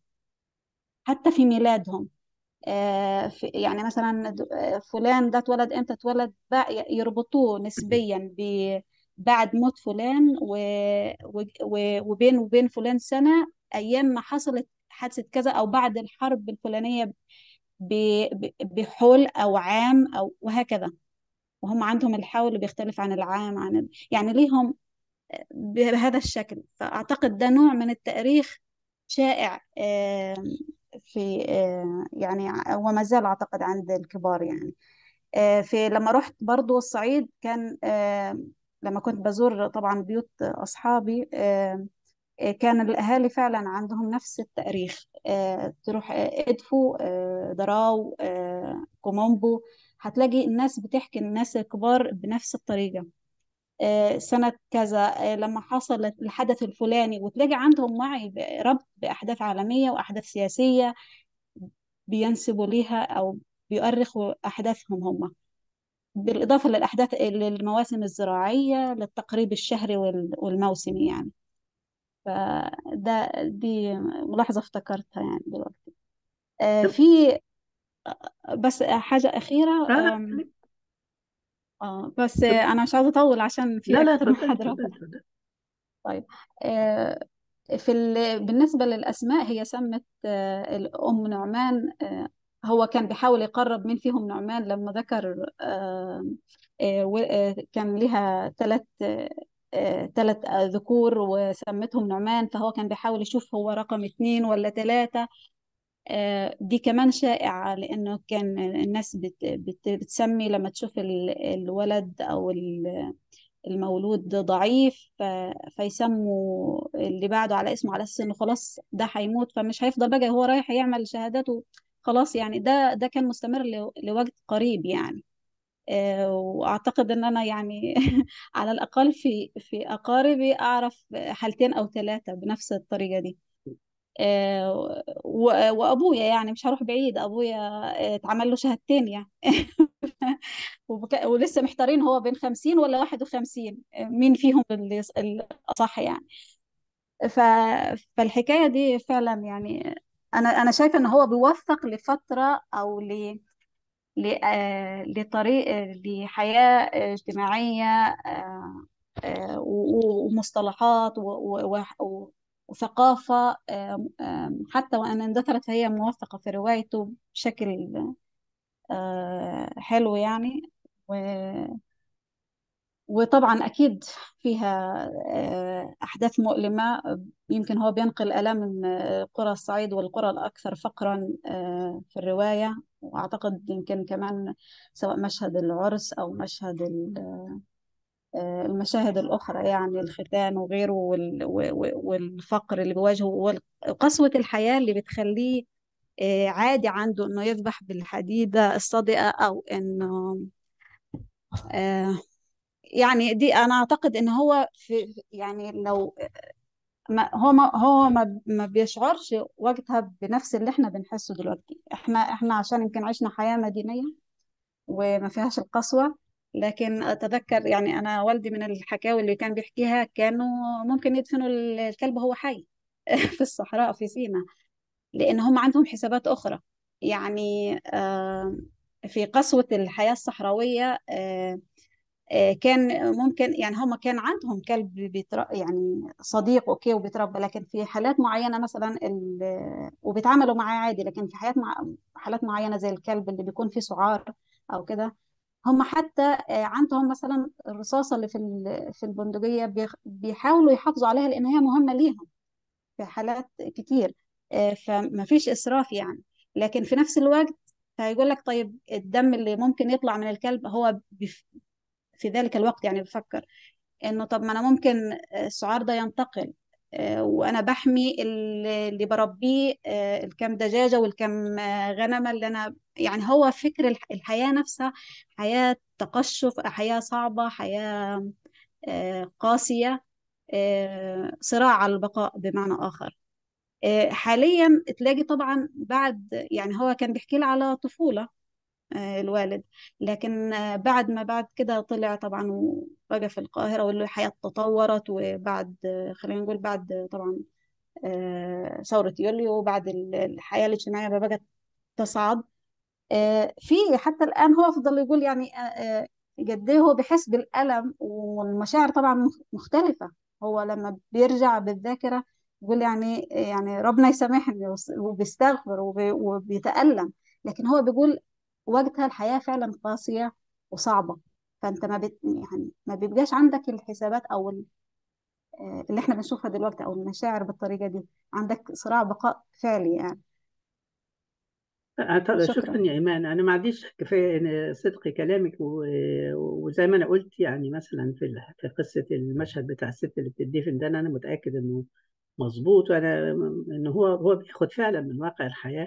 حتى في ميلادهم آه، في يعني مثلا د- آه، فلان ده اتولد امتى اتولد بقى يربطوه نسبيا ب بعد موت فلان و... و... و... وبين وبين فلان سنة أيام ما حصلت حادثة كذا أو بعد الحرب الفلانية ب... ب... بحول أو عام أو وهكذا وهم عندهم الحول بيختلف عن العام عن يعني ليهم بهذا الشكل فأعتقد ده نوع من التأريخ شائع آه، في آه، يعني وما زال أعتقد عند الكبار يعني آه، في لما رحت برضو الصعيد كان آه، لما كنت بزور طبعا بيوت أصحابي آه، آه، كان الأهالي فعلا عندهم نفس التاريخ آه، تروح آه، إدفو آه، دراو آه، كومومبو هتلاقي الناس بتحكي الناس الكبار بنفس الطريقة آه، سنة كذا آه، لما حصل الحدث الفلاني وتلاقي عندهم وعي ب- ربط بأحداث عالمية وأحداث سياسية بينسبوا ليها أو بيؤرخوا أحداثهم هم بالإضافة للأحداث للمواسم الزراعية للتقريب الشهري وال- والموسمي يعني فده دي ملاحظة افتكرتها يعني دلوقتي آه، طب في بس حاجة أخيرة لا لا آم، اتكلم. آه، بس طب آه، أنا مش عاوزة أطول عشان في لا لا أكتر من اتفضل محاضرة اتفضل اتفضل طيب آه، في ال... بالنسبة للأسماء هي سمت آه، الأم نعمان آه، هو كان بيحاول يقرب مين فيهم نعمان لما ذكر آه، آه، و- آه، كان لها ثلاث ثلاث ذكور وسمتهم نعمان فهو كان بيحاول يشوف هو رقم اثنين ولا ثلاثة آه، دي كمان شائعة لأنه كان الناس بت... بت... بتسمي لما تشوف ال- الولد أو ال- المولود ضعيف ف... فيسموا اللي بعده على اسمه على اساس انه خلاص ده هيموت فمش هيفضل بقى هو رايح يعمل شهاداته خلاص يعني ده ده كان مستمر ل... لوقت قريب يعني آه، واعتقد ان انا يعني على الاقل في في اقاربي اعرف حالتين او ثلاثة بنفس الطريقة دي آه، و- وابويا يعني مش هروح بعيد ابويا آه، اتعمل له شهادتين يعني وبك- ولسه محتارين هو بين خمسين ولا واحد وخمسين مين فيهم اللي يص- الأصح يعني ف... فالحكاية دي فعلا يعني أنا أنا شايفة إن هو بيوثق لفترة أو ل... ل... آه، لطريق آه، لحياة اجتماعية آه، آه، و- ومصطلحات و... و... و... وثقافة آه، آه، حتى وأن اندثرت فهي موثقة في روايته بشكل آه، حلو يعني و... وطبعا أكيد فيها آه، أحداث مؤلمة يمكن هو بينقل آلام من آه، قرى الصعيد والقرى الأكثر فقرا آه، في الرواية وأعتقد يمكن كمان سواء مشهد العرس أو مشهد ال- آه، المشاهد الأخرى يعني الختان وغيره وال- و- و- والفقر اللي بيواجهه وقسوة الحياة اللي بتخليه آه، عادي عنده إنه يذبح بالحديدة الصدئة أو إنه آه، يعني دي انا اعتقد ان هو في يعني لو ما هو ما هو ما, ما بيشعرش وقتها بنفس اللي احنا بنحسه دلوقتي احنا احنا عشان يمكن عشنا حياة مدينية وما فيهاش القسوة لكن أتذكر يعني أنا والدي من الحكاوي اللي كان بيحكيها كانوا ممكن يدفنوا الكلب وهو حي في الصحراء في سيناء لأن هم عندهم حسابات أخرى يعني آه، في قسوة الحياة الصحراوية آه، آه، كان ممكن يعني هم كان عندهم كلب بيتر... يعني صديق اوكي وبيتربى لكن في حالات معينه مثلا ال... وبيتعاملوا معاه عادي لكن في حالات مع... حالات معينه زي الكلب اللي بيكون فيه سعار او كده هم حتى آه، عندهم مثلا الرصاصه اللي في ال... في البندقيه بيخ... بيحاولوا يحافظوا عليها لان هي مهمه ليهم في حالات كتير آه، فما فيش اسراف يعني لكن في نفس الوقت فيقول لك طيب الدم اللي ممكن يطلع من الكلب هو بيف... في ذلك الوقت يعني بفكر انه طب ما انا ممكن السعار ده ينتقل آه، وانا بحمي ال- اللي بربيه آه، الكم دجاجة والكم آه، غنمة اللي انا يعني هو فكر الح- الحياة نفسها حياة تقشف حياة صعبة حياة آه، قاسية آه، صراع على البقاء بمعنى آخر آه، حاليا تلاقي طبعا بعد يعني هو كان بيحكي لي على طفولة آه، الوالد لكن آه، بعد ما بعد كده طلع طبعا وبقى في القاهرة والحياة تطورت وبعد آه، خلينا نقول بعد آه، طبعا آه، ثورة يوليو وبعد ال- الحياة الاجتماعية ما بقت تصعد آه، في حتى الآن هو فضل يقول يعني آه، آه، قد ايه هو بيحس بالألم والمشاعر طبعا مخ- مختلفة هو لما بيرجع بالذاكرة يقول يعني يعني ربنا يسامحني وس- وبيستغفر وبي- وبيتألم لكن هو بيقول وقتها الحياة فعلا قاسية وصعبة فأنت ما بت يعني ما بيبقاش عندك الحسابات أو ال- آه، اللي احنا بنشوفها دلوقتي أو المشاعر بالطريقة دي عندك صراع بقاء فعلي يعني آه، طب شكرا شكرا يا إيمان أنا ما عنديش كفاية إن صدق كلامك و- وزي ما أنا قلت يعني مثلا في ال- في قصة المشهد بتاع الست اللي بتدفن ده أنا متأكد إنه مظبوط وأنا إن هو هو بياخد فعلا من واقع الحياة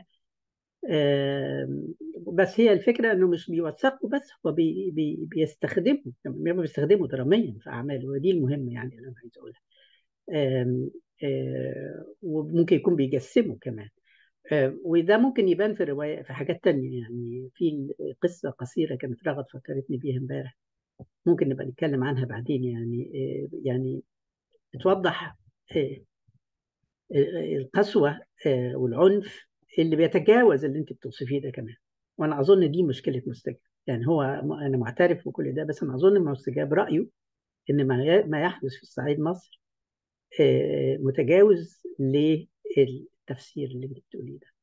آم، بس هي الفكرة إنه مش بيوثقه بس هو بي بي بيستخدمه كمان بيستخدمه دراميا في أعماله ودي المهمة يعني اللي أنا عايز أقولها آم، آه، وممكن يكون بيجسمه كمان آه، وده ممكن يبان في رواية في حاجات تانية يعني في قصة قصيرة كانت رغد فكرتني بيها امبارح ممكن نبقى نتكلم عنها بعدين يعني آه، يعني بتوضح آه، آه، القسوة آه، والعنف اللي بيتجاوز اللي انت بتوصفيه ده كمان وانا اظن دي مشكلة مستجاب يعني هو انا معترف بكل ده بس انا اظن مستجاب رأيه ان ما ما يحدث في الصعيد مصر آه، متجاوز للتفسير اللي انت بتقوليه ده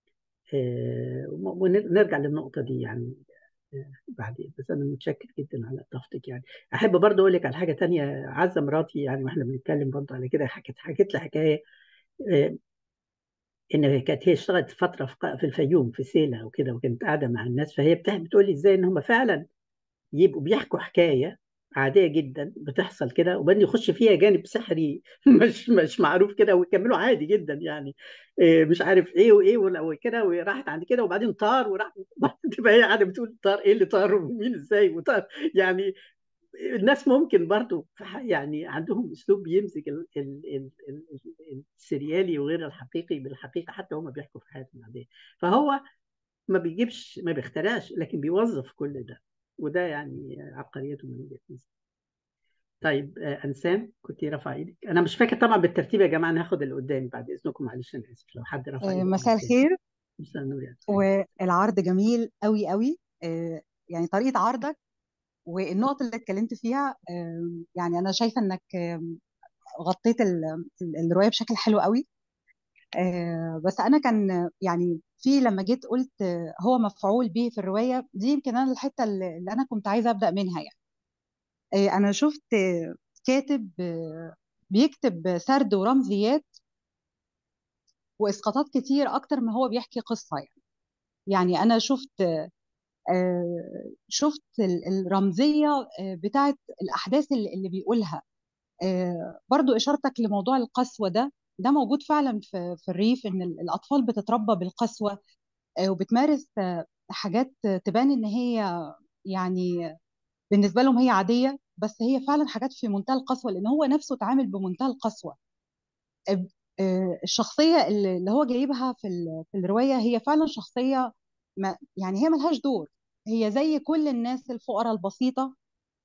آه، ونرجع للنقطة دي يعني آه، بعدين بس أنا متشكر جدا على إضافتك يعني أحب برضه أقول لك على حاجة تانية عزة مراتي يعني وإحنا بنتكلم برضه على كده حكت حكت لي حكاية آه، إن كانت هي اشتغلت فترة في ق- في الفيوم في سيلة وكده وكانت قاعدة مع الناس فهي بتح- بتقول لي إزاي إن هم فعلا يبقوا بيحكوا حكاية عادية جدا بتحصل كده وبعدين يخش فيها جانب سحري مش مش معروف كده ويكملوا عادي جدا يعني إيه مش عارف ايه وايه ولا- وكده وراحت عند كده وبعدين طار وراح تبقى هي قاعده بتقول طار ايه اللي طار ومين ازاي وطار يعني الناس ممكن برضو في ح- يعني عندهم اسلوب بيمزج ال- ال- ال- ال- ال- السريالي وغير الحقيقي بالحقيقه حتى هم بيحكوا في حياتهم العاديه فهو ما بيجيبش ما بيخترعش لكن بيوظف كل ده وده يعني عبقريته من وجهة نظري طيب آه، انسان كنت رافع ايدك انا مش فاكر طبعا بالترتيب يا جماعه ناخد اللي قدامي بعد اذنكم معلش انا اسف لو حد رفع آه، ايده مساء قبل كده الخير مساء النور يا أنسان. والعرض جميل قوي قوي آه، يعني طريقة عرضك والنقط اللي اتكلمت فيها آه، يعني أنا شايفة إنك آه، غطيت ال- ال- الرواية بشكل حلو قوي آه، بس أنا كان يعني في لما جيت قلت آه، هو مفعول به في الرواية دي يمكن أنا الحتة اللي اللي أنا كنت عايزة أبدأ منها يعني آه، أنا شفت آه، كاتب آه، بيكتب سرد ورمزيات وإسقاطات كتير أكتر ما هو بيحكي قصة يعني يعني أنا شفت آه، شفت ال- الرمزية آه، بتاعت الأحداث اللي اللي بيقولها آه، برضو إشارتك لموضوع القسوة ده ده موجود فعلا في في الريف إن ال- الأطفال بتتربى بالقسوة آه، وبتمارس آه، حاجات تبان إن هي يعني بالنسبة لهم هي عادية بس هي فعلا حاجات في منتهى القسوة لأن هو نفسه اتعامل بمنتهى القسوة آه، آه، الشخصية اللي اللي هو جايبها في ال- في الرواية هي فعلا شخصية ما يعني هي ملهاش دور هي زي كل الناس الفقراء البسيطة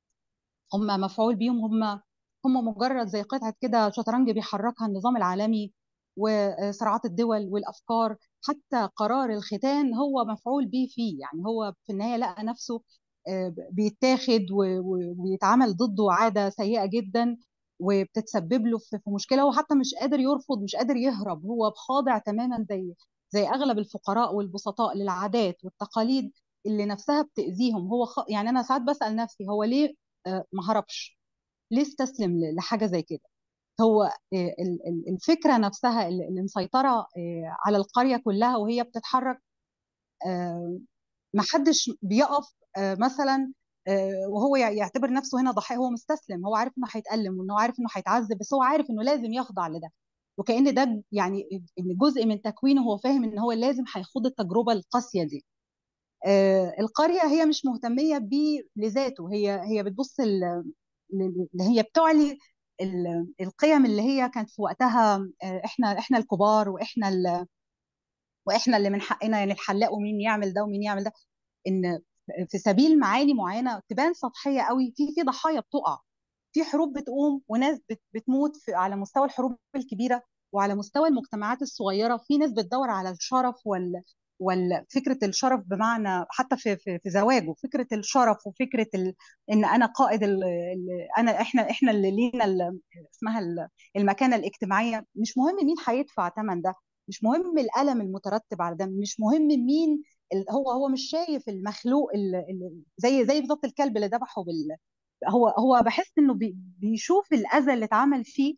هم مفعول بيهم هم هم مجرد زي قطعة كده شطرنج بيحركها النظام العالمي وصراعات الدول والأفكار حتى قرار الختان هو مفعول به فيه يعني هو في النهاية لقى نفسه آه، بيتاخد و- و- ويتعمل ضده عادة سيئة جدا وبتتسبب له في في مشكلة هو حتى مش قادر يرفض مش قادر يهرب هو خاضع تماما زي زي أغلب الفقراء والبسطاء للعادات والتقاليد اللي نفسها بتأذيهم هو خ... يعني أنا ساعات بسأل نفسي هو ليه آه، ما هربش ليه استسلم ل- لحاجة زي كده هو آه، ال- ال- الفكرة نفسها اللي اللي مسيطرة آه، على القرية كلها وهي بتتحرك آه، ما حدش بيقف آه، مثلا آه، وهو يع- يعتبر نفسه هنا ضحية هو مستسلم هو عارف انه هيتألم وانه عارف انه هيتعذب بس هو عارف انه لازم يخضع لده وكأن ده يعني إن جزء من تكوينه هو فاهم ان هو لازم هيخوض التجربة القاسية دي آه، القرية هي مش مهتمية بيه لذاته هي هي بتبص ل- ل- اللي هي بتعلي ال- القيم اللي هي كانت في وقتها آه، احنا احنا الكبار واحنا ال- واحنا اللي من حقنا يعني الحلاق ومين يعمل ده ومين يعمل ده ان في سبيل معاني معينه تبان سطحيه قوي في في ضحايا بتقع في حروب بتقوم وناس بت- بتموت في على مستوى الحروب الكبيره وعلى مستوى المجتمعات الصغيره في ناس بتدور على الشرف وال والفكره الشرف بمعنى حتى في في في زواجه فكره الشرف وفكره ال... ان انا قائد ال... ال... انا احنا احنا اللي لينا ال... اسمها ال- المكانه الاجتماعيه مش مهم مين هيدفع ثمن ده مش مهم الالم المترتب على ده مش مهم مين ال- هو هو مش شايف المخلوق ال- ال- زي زي بالظبط الكلب اللي ذبحه بال هو هو بحس انه بي بيشوف الاذى اللي اتعمل فيه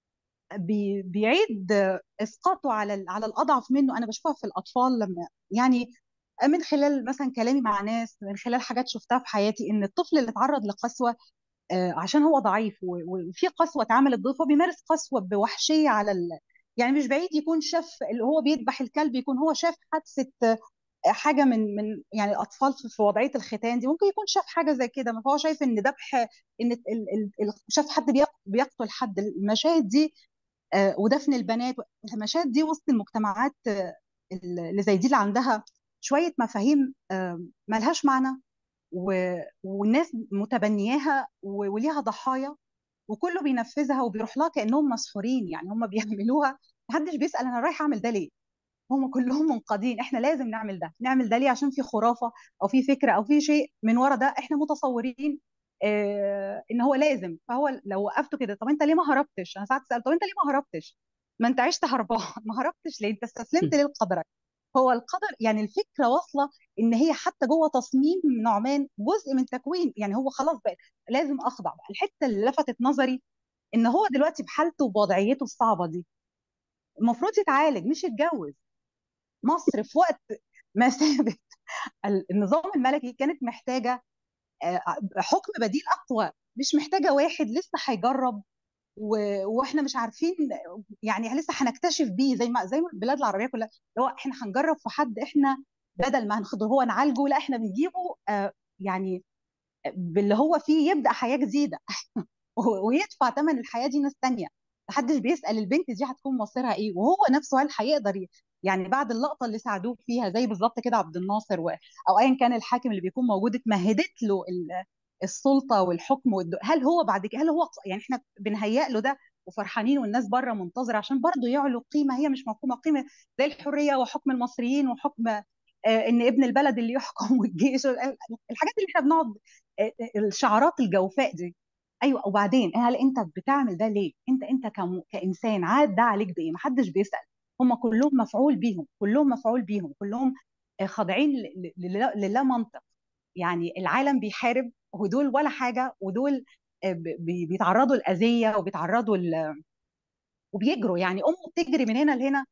بي بيعيد اسقاطه على ال- على الاضعف منه انا بشوفها في الاطفال لما يعني من خلال مثلا كلامي مع ناس من خلال حاجات شفتها في حياتي ان الطفل اللي اتعرض لقسوه آه، عشان هو ضعيف و- وفي قسوه اتعملت ضده هو بيمارس قسوه بوحشيه على ال... يعني مش بعيد يكون شاف اللي هو بيذبح الكلب يكون هو شاف حادثه حاجه من من يعني الاطفال في في وضعيه الختان دي ممكن يكون شاف حاجه زي كده فهو شايف ان ذبح ان ال- ال- ال- شاف حد بيق- بيقتل حد المشاهد دي آه، ودفن البنات المشاهد دي وسط المجتمعات آه، اللي زي دي اللي عندها شويه مفاهيم آه، ملهاش معنى و- والناس متبنياها و- وليها ضحايا وكله بينفذها وبيروح لها كانهم مسحورين يعني هم بيعملوها محدش بيسال انا رايح اعمل ده ليه هم كلهم منقادين احنا لازم نعمل ده نعمل ده ليه عشان في خرافه او في فكره او في شيء من ورا ده احنا متصورين اه ان هو لازم فهو لو وقفته كده طب انت ليه ما هربتش انا ساعات سالت طب انت ليه ما هربتش ما انت عشت هربان ما هربتش ليه انت استسلمت ليه لقدرك هو القدر يعني الفكره واصله ان هي حتى جوه تصميم نعمان جزء من تكوين يعني هو خلاص بقى لازم اخضع بقى الحته اللي لفتت نظري ان هو دلوقتي بحالته وبوضعيته الصعبه دي المفروض يتعالج مش يتجوز مصر في وقت مثابه النظام الملكي كانت محتاجه آه، حكم بديل اقوى مش محتاجه واحد لسه هيجرب و- واحنا مش عارفين يعني لسه هنكتشف بيه زي ما زي ما البلاد العربيه كلها اللي هو احنا هنجرب في حد احنا بدل ما هناخده هو نعالجه لا احنا بنجيبه آه، يعني باللي هو فيه يبدا حياه جديده ويدفع ثمن الحياه دي ناس تانية محدش بيسال البنت دي هتكون مصيرها ايه وهو نفسه هل هيقدر ي- يعني بعد اللقطه اللي ساعدوه فيها زي بالظبط كده عبد الناصر و... او ايا كان الحاكم اللي بيكون موجود اتمهدت له ال- السلطه والحكم والد... هل هو بعد كده هل هو يعني احنا بنهيئ له ده وفرحانين والناس بره منتظره عشان برضه يعلوا قيمه هي مش مفهومه قيمه زي الحريه وحكم المصريين وحكم آه، ان ابن البلد اللي يحكم والجيش الحاجات اللي احنا بنقعد آه، آه، الشعارات الجوفاء دي ايوه وبعدين هل انت بتعمل ده ليه؟ انت انت كم... كانسان عاد ده عليك بايه؟ ما حدش بيسال هم كلهم مفعول بيهم كلهم مفعول بيهم كلهم آه، خاضعين ل- ل- للا للا منطق يعني العالم بيحارب ودول ولا حاجه ودول آه، ب- بي- بيتعرضوا لاذيه وبيتعرضوا ل... وبيجروا يعني امه بتجري من هنا لهنا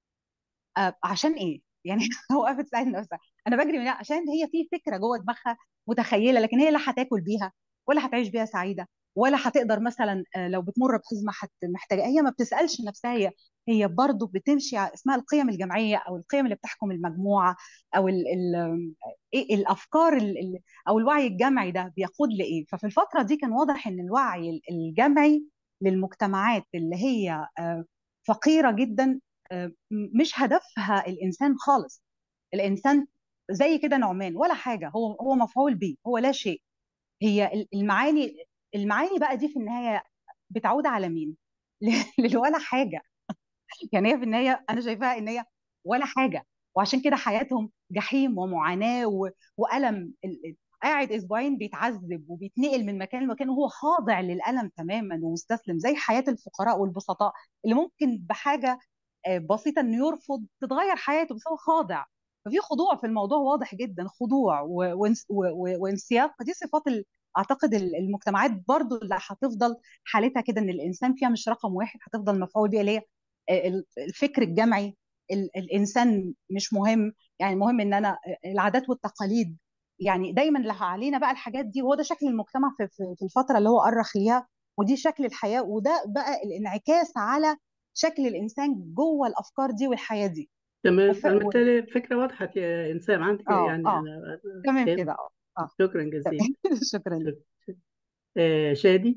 آه، عشان ايه؟ يعني هو وقفت تساعد نفسها انا بجري من هنا عشان هي في فكره جوه دماغها متخيله لكن هي لا هتاكل بيها ولا هتعيش بيها سعيده ولا هتقدر مثلا آه، لو بتمر بحزمه حت محتاجه هي ما بتسالش نفسها هي هي برضه بتمشي ع- اسمها القيم الجمعيه او القيم اللي بتحكم المجموعه او ال ال ايه الافكار ال ال او الوعي الجمعي ده بيقود لايه ففي الفتره دي كان واضح ان الوعي ال- الجمعي للمجتمعات اللي هي آه، فقيره جدا آه، مش هدفها الانسان خالص الانسان زي كده نعمان ولا حاجه هو هو مفعول به هو لا شيء هي المعاني المعاني بقى دي في النهايه بتعود على مين؟ لولا حاجه يعني هي في النهايه انا شايفاها ان هي ولا حاجه وعشان كده حياتهم جحيم ومعاناه و... والم ال- قاعد اسبوعين بيتعذب وبيتنقل من مكان لمكان وهو خاضع للالم تماما ومستسلم زي حياه الفقراء والبسطاء اللي ممكن بحاجه آه، بسيطه انه يرفض تتغير حياته بس هو خاضع ففي خضوع في الموضوع واضح جدا خضوع و- وانس- و- و- وانسياق دي صفات ال- اعتقد ال- المجتمعات برضو اللي هتفضل حالتها كده ان الانسان فيها مش رقم واحد هتفضل مفعول بيها اللي هي ال- الفكر الجمعي ال- الانسان مش مهم يعني المهم ان انا العادات والتقاليد يعني دايما اللي علينا بقى الحاجات دي وهو ده شكل المجتمع في في في الفتره اللي هو أرخ ليها ودي شكل الحياه وده بقى الانعكاس على شكل الانسان جوه الافكار دي والحياه دي تمام وف... أنا و... بالتالي الفكرة وضحت يا إنسان عندك اه يعني اه أنا تمام فهمت كده اه اه شكرا جزيلا تمام شكرا لك شكرا آه شادي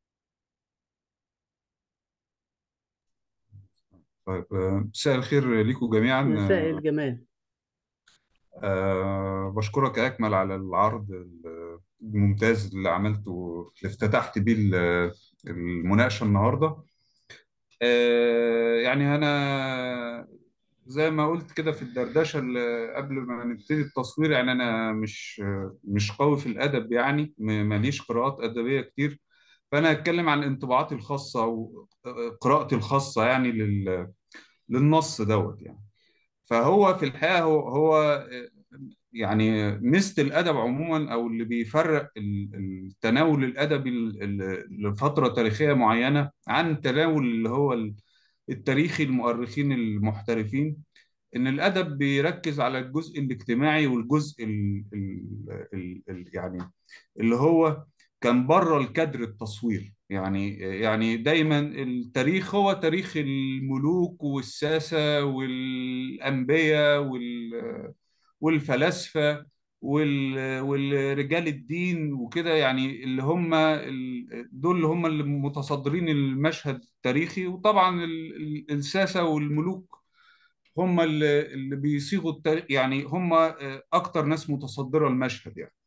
طيب آه، مساء الخير ليكم جميعا مساء آه، الجمال آه، بشكرك يا أكمل على العرض الممتاز اللي عملته اللي افتتحت بيه ال- المناقشة النهاردة آه، يعني أنا زي ما قلت كده في الدردشة اللي قبل ما نبتدي التصوير يعني أنا مش مش قوي في الأدب يعني م- ماليش قراءات أدبية كتير فأنا هتكلم عن انطباعاتي الخاصة وقراءتي الخاصة يعني لل- للنص دوت يعني فهو في الحقيقة هو هو يعني ميزة الأدب عموما أو اللي بيفرق ال- التناول الأدبي ل- ل- لفترة تاريخية معينة عن التناول اللي هو ال- التاريخي المؤرخين المحترفين إن الأدب بيركز على الجزء الاجتماعي والجزء ال ال ال ال يعني اللي هو كان بره الكادر التصوير يعني يعني دايما التاريخ هو تاريخ الملوك والساسة والأنبياء وال والفلاسفة وال- والرجال الدين وكده يعني اللي هم ال- دول اللي هم اللي متصدرين المشهد التاريخي وطبعا ال- ال- الساسة والملوك هم اللي اللي بيصيغوا التاريخ يعني هم أكتر ناس متصدرة المشهد يعني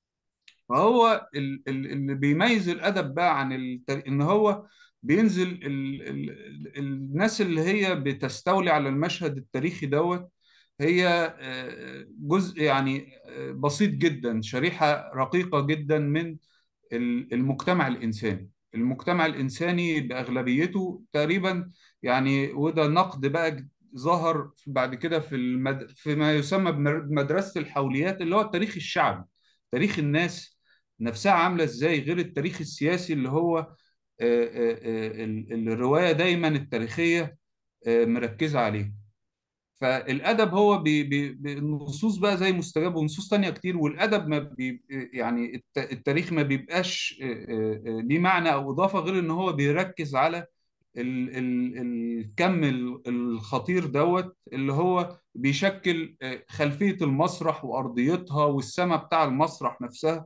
فهو ال- ال- اللي بيميز الادب بقى عن التاريخ ان هو بينزل ال ال ال الناس اللي هي بتستولي على المشهد التاريخي دوت هي آه، جزء يعني آه، بسيط جدا شريحة رقيقة جدا من ال- المجتمع الإنساني المجتمع الإنساني بأغلبيته تقريبا يعني وده نقد بقى ظهر بعد كده في المد... فيما يسمى بمدرسة الحوليات اللي هو التاريخ الشعبي تاريخ الناس نفسها عاملة ازاي غير التاريخ السياسي اللي هو آه، آه، آه، ال- الرواية دايما التاريخية آه، مركزة عليه فالادب هو بي بي بي- النصوص بقى زي مستجاب ونصوص تانية كتير والادب ما بي يعني الت- التاريخ ما بيبقاش آه، آه، آه، ليه معنى او اضافه غير ان هو بيركز على ال ال الكم ال- الخطير دوت اللي هو بيشكل آه، خلفيه المسرح وارضيتها والسماء بتاع المسرح نفسها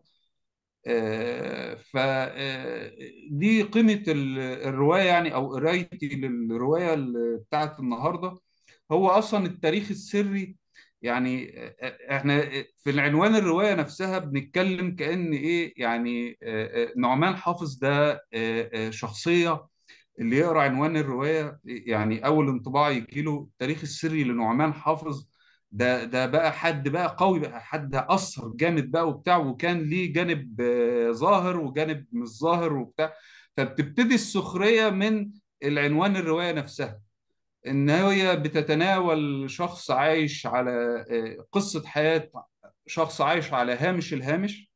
فدي قيمة ال- الرواية يعني أو قرايتي للرواية ال- بتاعت النهاردة هو أصلا التاريخ السري يعني آه، احنا في العنوان الرواية نفسها بنتكلم كأن إيه يعني آه، آه، نعمان حافظ ده آه، آه، شخصية اللي يقرأ عنوان الرواية يعني أول انطباع يجيله التاريخ السري لنعمان حافظ ده ده بقى حد بقى قوي بقى حد أثر جامد بقى وبتاع وكان ليه جانب آه، ظاهر وجانب مش ظاهر وبتاع فبتبتدي السخرية من العنوان الرواية نفسها إن هي بتتناول شخص عايش على آه، قصة حياة شخص عايش على هامش الهامش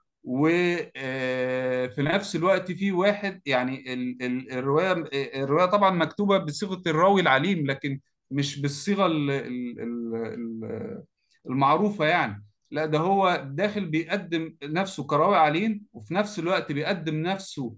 وفي نفس الوقت في واحد يعني ال- ال- الرواية الرواية طبعا مكتوبة بصيغة الراوي العليم لكن مش بالصيغة ال- ال- ال- ال- المعروفة يعني لا ده هو داخل بيقدم نفسه كراوي عليم وفي نفس الوقت بيقدم نفسه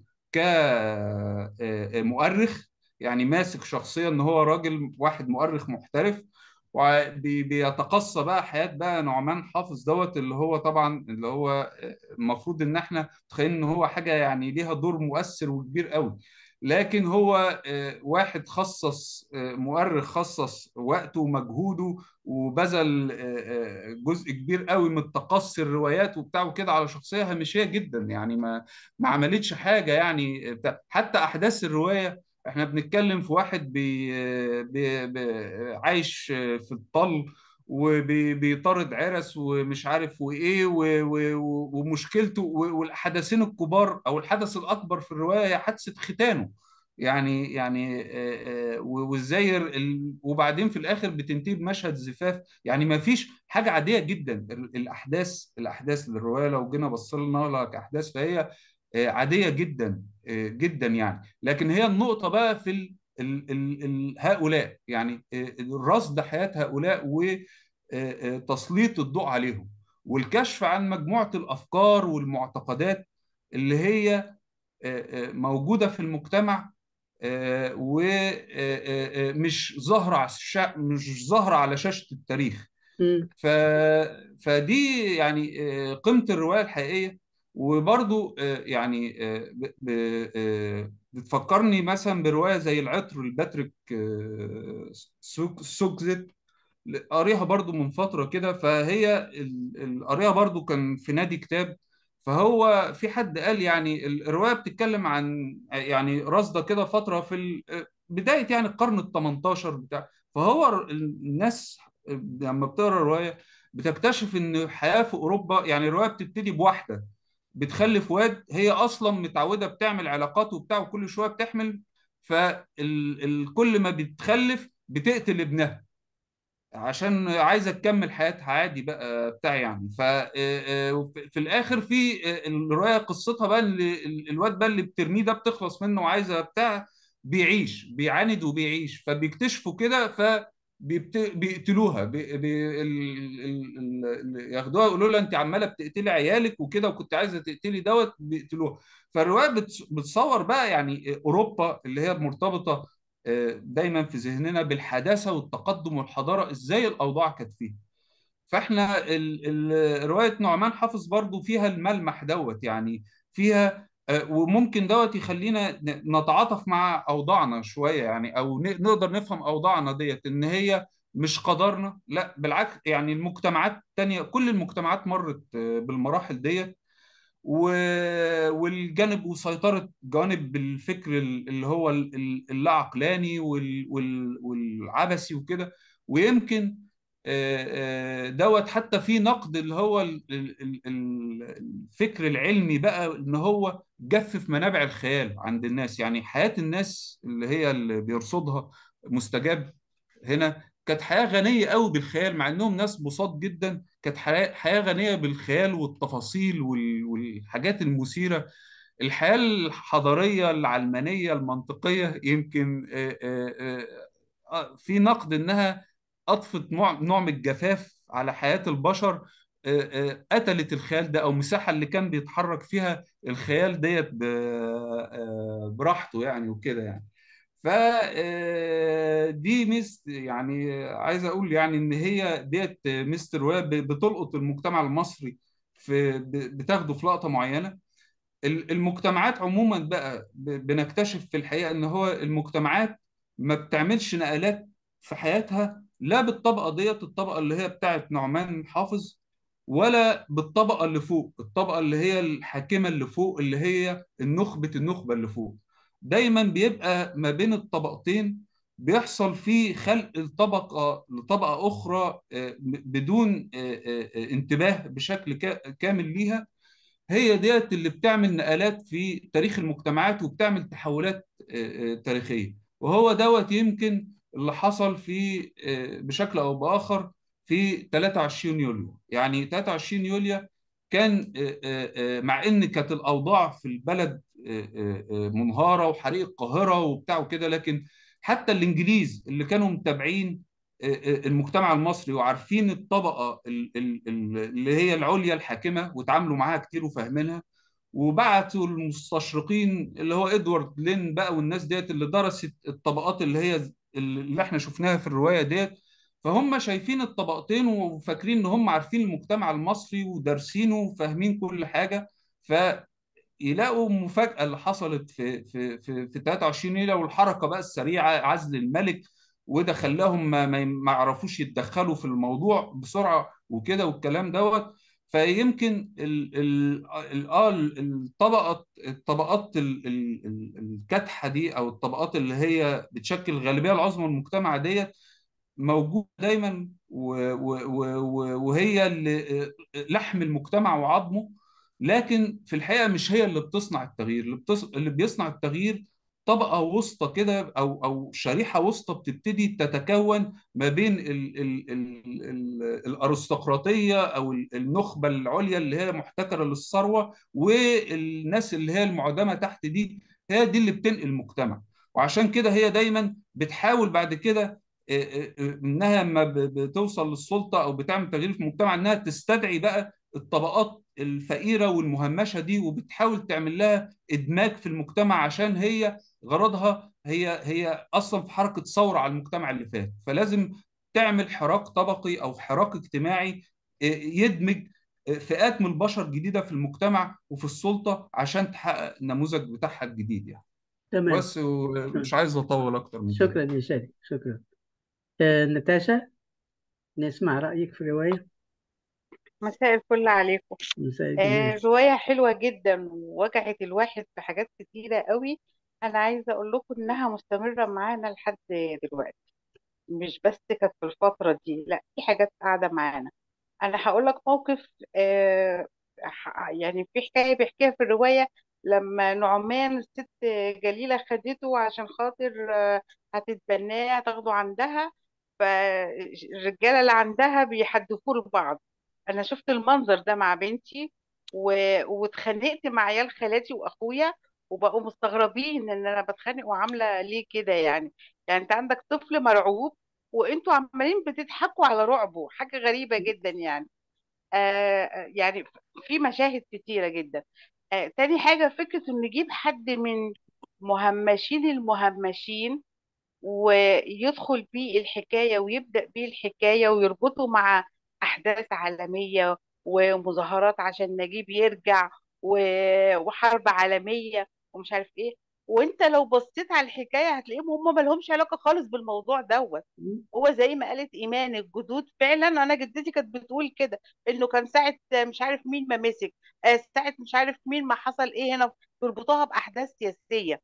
كمؤرخ يعني ماسك شخصية ان هو راجل واحد مؤرخ محترف وبيتقصى بقى حياة بقى نعمان حافظ دوت اللي هو طبعا اللي هو المفروض ان احنا متخيلين ان هو حاجة يعني ليها دور مؤثر وكبير قوي لكن هو آه، واحد خصص آه، مؤرخ خصص وقته ومجهوده وبذل آه، آه، جزء كبير قوي من تقصي الروايات وبتاع وكده على شخصية هامشية جدا يعني ما ما عملتش حاجة يعني بتاع حتى أحداث الرواية احنا بنتكلم في واحد بي بي بي عايش في الطل وبيطارد عرس ومش عارف وايه و- و- ومشكلته و- والحدثين الكبار او الحدث الاكبر في الروايه هي حادثه ختانه يعني يعني آه، آه، و- وازاي ال- وبعدين في الاخر بتنتهي بمشهد زفاف يعني ما فيش حاجه عاديه جدا ال- الاحداث الاحداث للروايه لو جينا بصينا لها كاحداث فهي آه، عاديه جدا آه، جدا يعني لكن هي النقطه بقى في ال ال ال ال هؤلاء يعني آه، رصد حياه هؤلاء وتسليط الضوء عليهم والكشف عن مجموعه الافكار والمعتقدات اللي هي آه، آه، موجوده في المجتمع ومش ظاهره على الشا- مش ظاهره على شاشه التاريخ مم. ف... فدي يعني آه، قيمة الرواية الحقيقية وبرضو آه، يعني آه، ب... ب... آه، بتفكرني مثلا برواية زي العطر لباتريك آه، سوك... سوكزيت قاريها برضو من فترة كده فهي ال- ال- قاريها برضو كان في نادي كتاب فهو في حد قال يعني ال- الرواية بتتكلم عن يعني رصدة كده فترة في ال- بداية يعني القرن ال 18 بتاع فهو ال- الناس لما بتقرا الرواية بتكتشف ان الحياة في اوروبا يعني الرواية بتبتدي بواحدة بتخلف واد هي اصلا متعودة بتعمل علاقات وبتاع وكل شوية بتحمل فكل ما بتخلف بتقتل ابنها عشان عايزه تكمل حياتها عادي بقى بتاع يعني ففي الاخر في آه، الروايه قصتها بقى اللي ال- الواد بقى اللي بترميه ده بتخلص منه وعايزه بتاع بيعيش بيعاند وبيعيش فبيكتشفوا كده ف بيقتلوها بي بي ال- ال- ال- ال- ياخدوها يقولوا لها انت عماله بتقتلي عيالك وكده وكنت عايزه تقتلي دوت بيقتلوها فالروايه بتص- بتصور بقى يعني اوروبا اللي هي مرتبطه دايما في ذهننا بالحداثه والتقدم والحضاره ازاي الاوضاع كانت فيها فاحنا ال ال روايه نعمان حافظ برضو فيها الملمح دوت يعني فيها آه، وممكن دوت يخلينا ن- نتعاطف مع اوضاعنا شويه يعني او ن- نقدر نفهم اوضاعنا ديت ان هي مش قدرنا لا بالعكس يعني المجتمعات التانية كل المجتمعات مرت آه، بالمراحل ديت و- والجانب وسيطرة جوانب الفكر اللي هو ال- ال- اللا عقلاني وال- وال- والعبثي وكده ويمكن آه، آه، دوت حتى في نقد اللي هو ال- ال- ال- ال- الفكر العلمي بقى ان هو جفف منابع الخيال عند الناس يعني حياة الناس اللي هي اللي بيرصدها مستجاب هنا كانت حياة غنية قوي بالخيال مع انهم ناس بساط جدا كانت حياة حياة غنية بالخيال والتفاصيل وال- والحاجات المثيرة الحياة الحضارية العلمانية المنطقية يمكن آه، آه، آه، آه، في نقد إنها أضفت نوع نوع من الجفاف على حياة البشر آه، آه، قتلت الخيال ده أو المساحة اللي كان بيتحرك فيها الخيال ديت ب- آه، براحته يعني وكده يعني ف آه، دي ميزة يعني عايز اقول يعني ان هي ديت ميزة الرواية ب- بتلقط المجتمع المصري في ب- بتاخده في لقطة معينة ال- المجتمعات عموما بقى ب- بنكتشف في الحقيقة ان هو المجتمعات ما بتعملش نقلات في حياتها لا بالطبقة ديت الطبقة اللي هي بتاعت نعمان حافظ ولا بالطبقة اللي فوق الطبقة اللي هي الحاكمة اللي فوق اللي هي النخبة النخبة اللي فوق دايما بيبقى ما بين الطبقتين بيحصل في خلق الطبقة لطبقة أخرى آه، بدون آه، آه، آه، انتباه بشكل كا- كامل ليها هي ديت اللي بتعمل نقلات في تاريخ المجتمعات وبتعمل تحولات آه، آه، تاريخية وهو دوت يمكن اللي حصل في آه، بشكل أو بآخر في 23 يوليو يعني 23 يوليو كان آه، آه، آه، مع ان كانت الاوضاع في البلد آه، آه، آه، منهاره وحريق القاهره وبتاع وكده لكن حتى الانجليز اللي كانوا متابعين آه، آه، المجتمع المصري وعارفين الطبقه ال- ال- ال- اللي هي العليا الحاكمه وتعاملوا معاها كتير وفاهمينها وبعتوا المستشرقين اللي هو ادوارد لين بقى والناس ديت اللي درست الطبقات اللي هي اللي احنا شفناها في الروايه ديت فهم شايفين الطبقتين وفاكرين ان هم عارفين المجتمع المصري ودارسينه وفاهمين كل حاجه فيلاقوا المفاجاه اللي حصلت في في في في 23 يوليو والحركه بقى السريعه عزل الملك وده خلاهم ما ما ما يعرفوش يتدخلوا في الموضوع بسرعه وكده والكلام دوت فيمكن ال ال ال اه الطبقات الطبقات ال- ال- ال- الكادحه دي او الطبقات اللي هي بتشكل الغالبيه العظمى من المجتمع ديت موجود دايما و- و- و- و- وهي اللي لحم المجتمع وعظمه لكن في الحقيقه مش هي اللي بتصنع التغيير اللي, بتص... اللي بيصنع التغيير طبقه وسطى كده او او شريحه وسطى بتبتدي تتكون ما بين ال... ال... ال... ال... الارستقراطيه او ال- النخبه العليا اللي هي محتكره للثروه والناس اللي هي المعدمه تحت دي هي دي اللي بتنقل المجتمع وعشان كده هي دايما بتحاول بعد كده انها لما ب- بتوصل للسلطه او بتعمل تغيير في المجتمع انها تستدعي بقى الطبقات الفقيره والمهمشه دي وبتحاول تعمل لها ادماج في المجتمع عشان هي غرضها هي هي اصلا في حركه ثوره على المجتمع اللي فات فلازم تعمل حراك طبقي او حراك اجتماعي يدمج فئات من البشر جديده في المجتمع وفي السلطه عشان تحقق النموذج بتاعها الجديد يعني تمام بس مش عايز اطول اكتر من كده شكرا يا شادي شكرا آه نتاشا نسمع رأيك في الرواية مساء الفل عليكم مساء آه الجمال رواية حلوة جدا ووجعت الواحد في حاجات كتيرة قوي أنا عايزة أقول لكم إنها مستمرة معانا لحد دلوقتي مش بس كانت في الفترة دي لا في حاجات قاعدة معانا أنا هقول لك موقف آه ح- يعني في حكاية بيحكيها في الرواية لما نعمان الست جليلة خدته عشان خاطر آه، هتتبناه هتاخده عندها فالرجالة اللي عندها بيحدفوه لبعض أنا شفت المنظر ده مع بنتي و... واتخانقت مع عيال خالاتي وأخويا وبقوا مستغربين إن أنا بتخانق وعاملة ليه كده يعني يعني أنت عندك طفل مرعوب وأنتوا عمالين بتضحكوا على رعبه حاجة غريبة جدا يعني آه يعني في مشاهد كتيرة جدا آه تاني حاجة فكرة إنه يجيب حد من مهمشين المهمشين ويدخل بيه الحكاية ويبدأ بيه الحكاية ويربطه مع أحداث عالمية ومظاهرات عشان نجيب يرجع و- وحرب عالمية ومش عارف إيه وانت لو بصيت على الحكاية هتلاقيهم هم مالهمش علاقة خالص بالموضوع دوت هو زي ما قالت ايمان الجدود فعلا انا جدتي كانت بتقول كده انه كان ساعه مش عارف مين ما مسك آه، ساعه مش عارف مين ما حصل ايه هنا بيربطوها باحداث سياسيه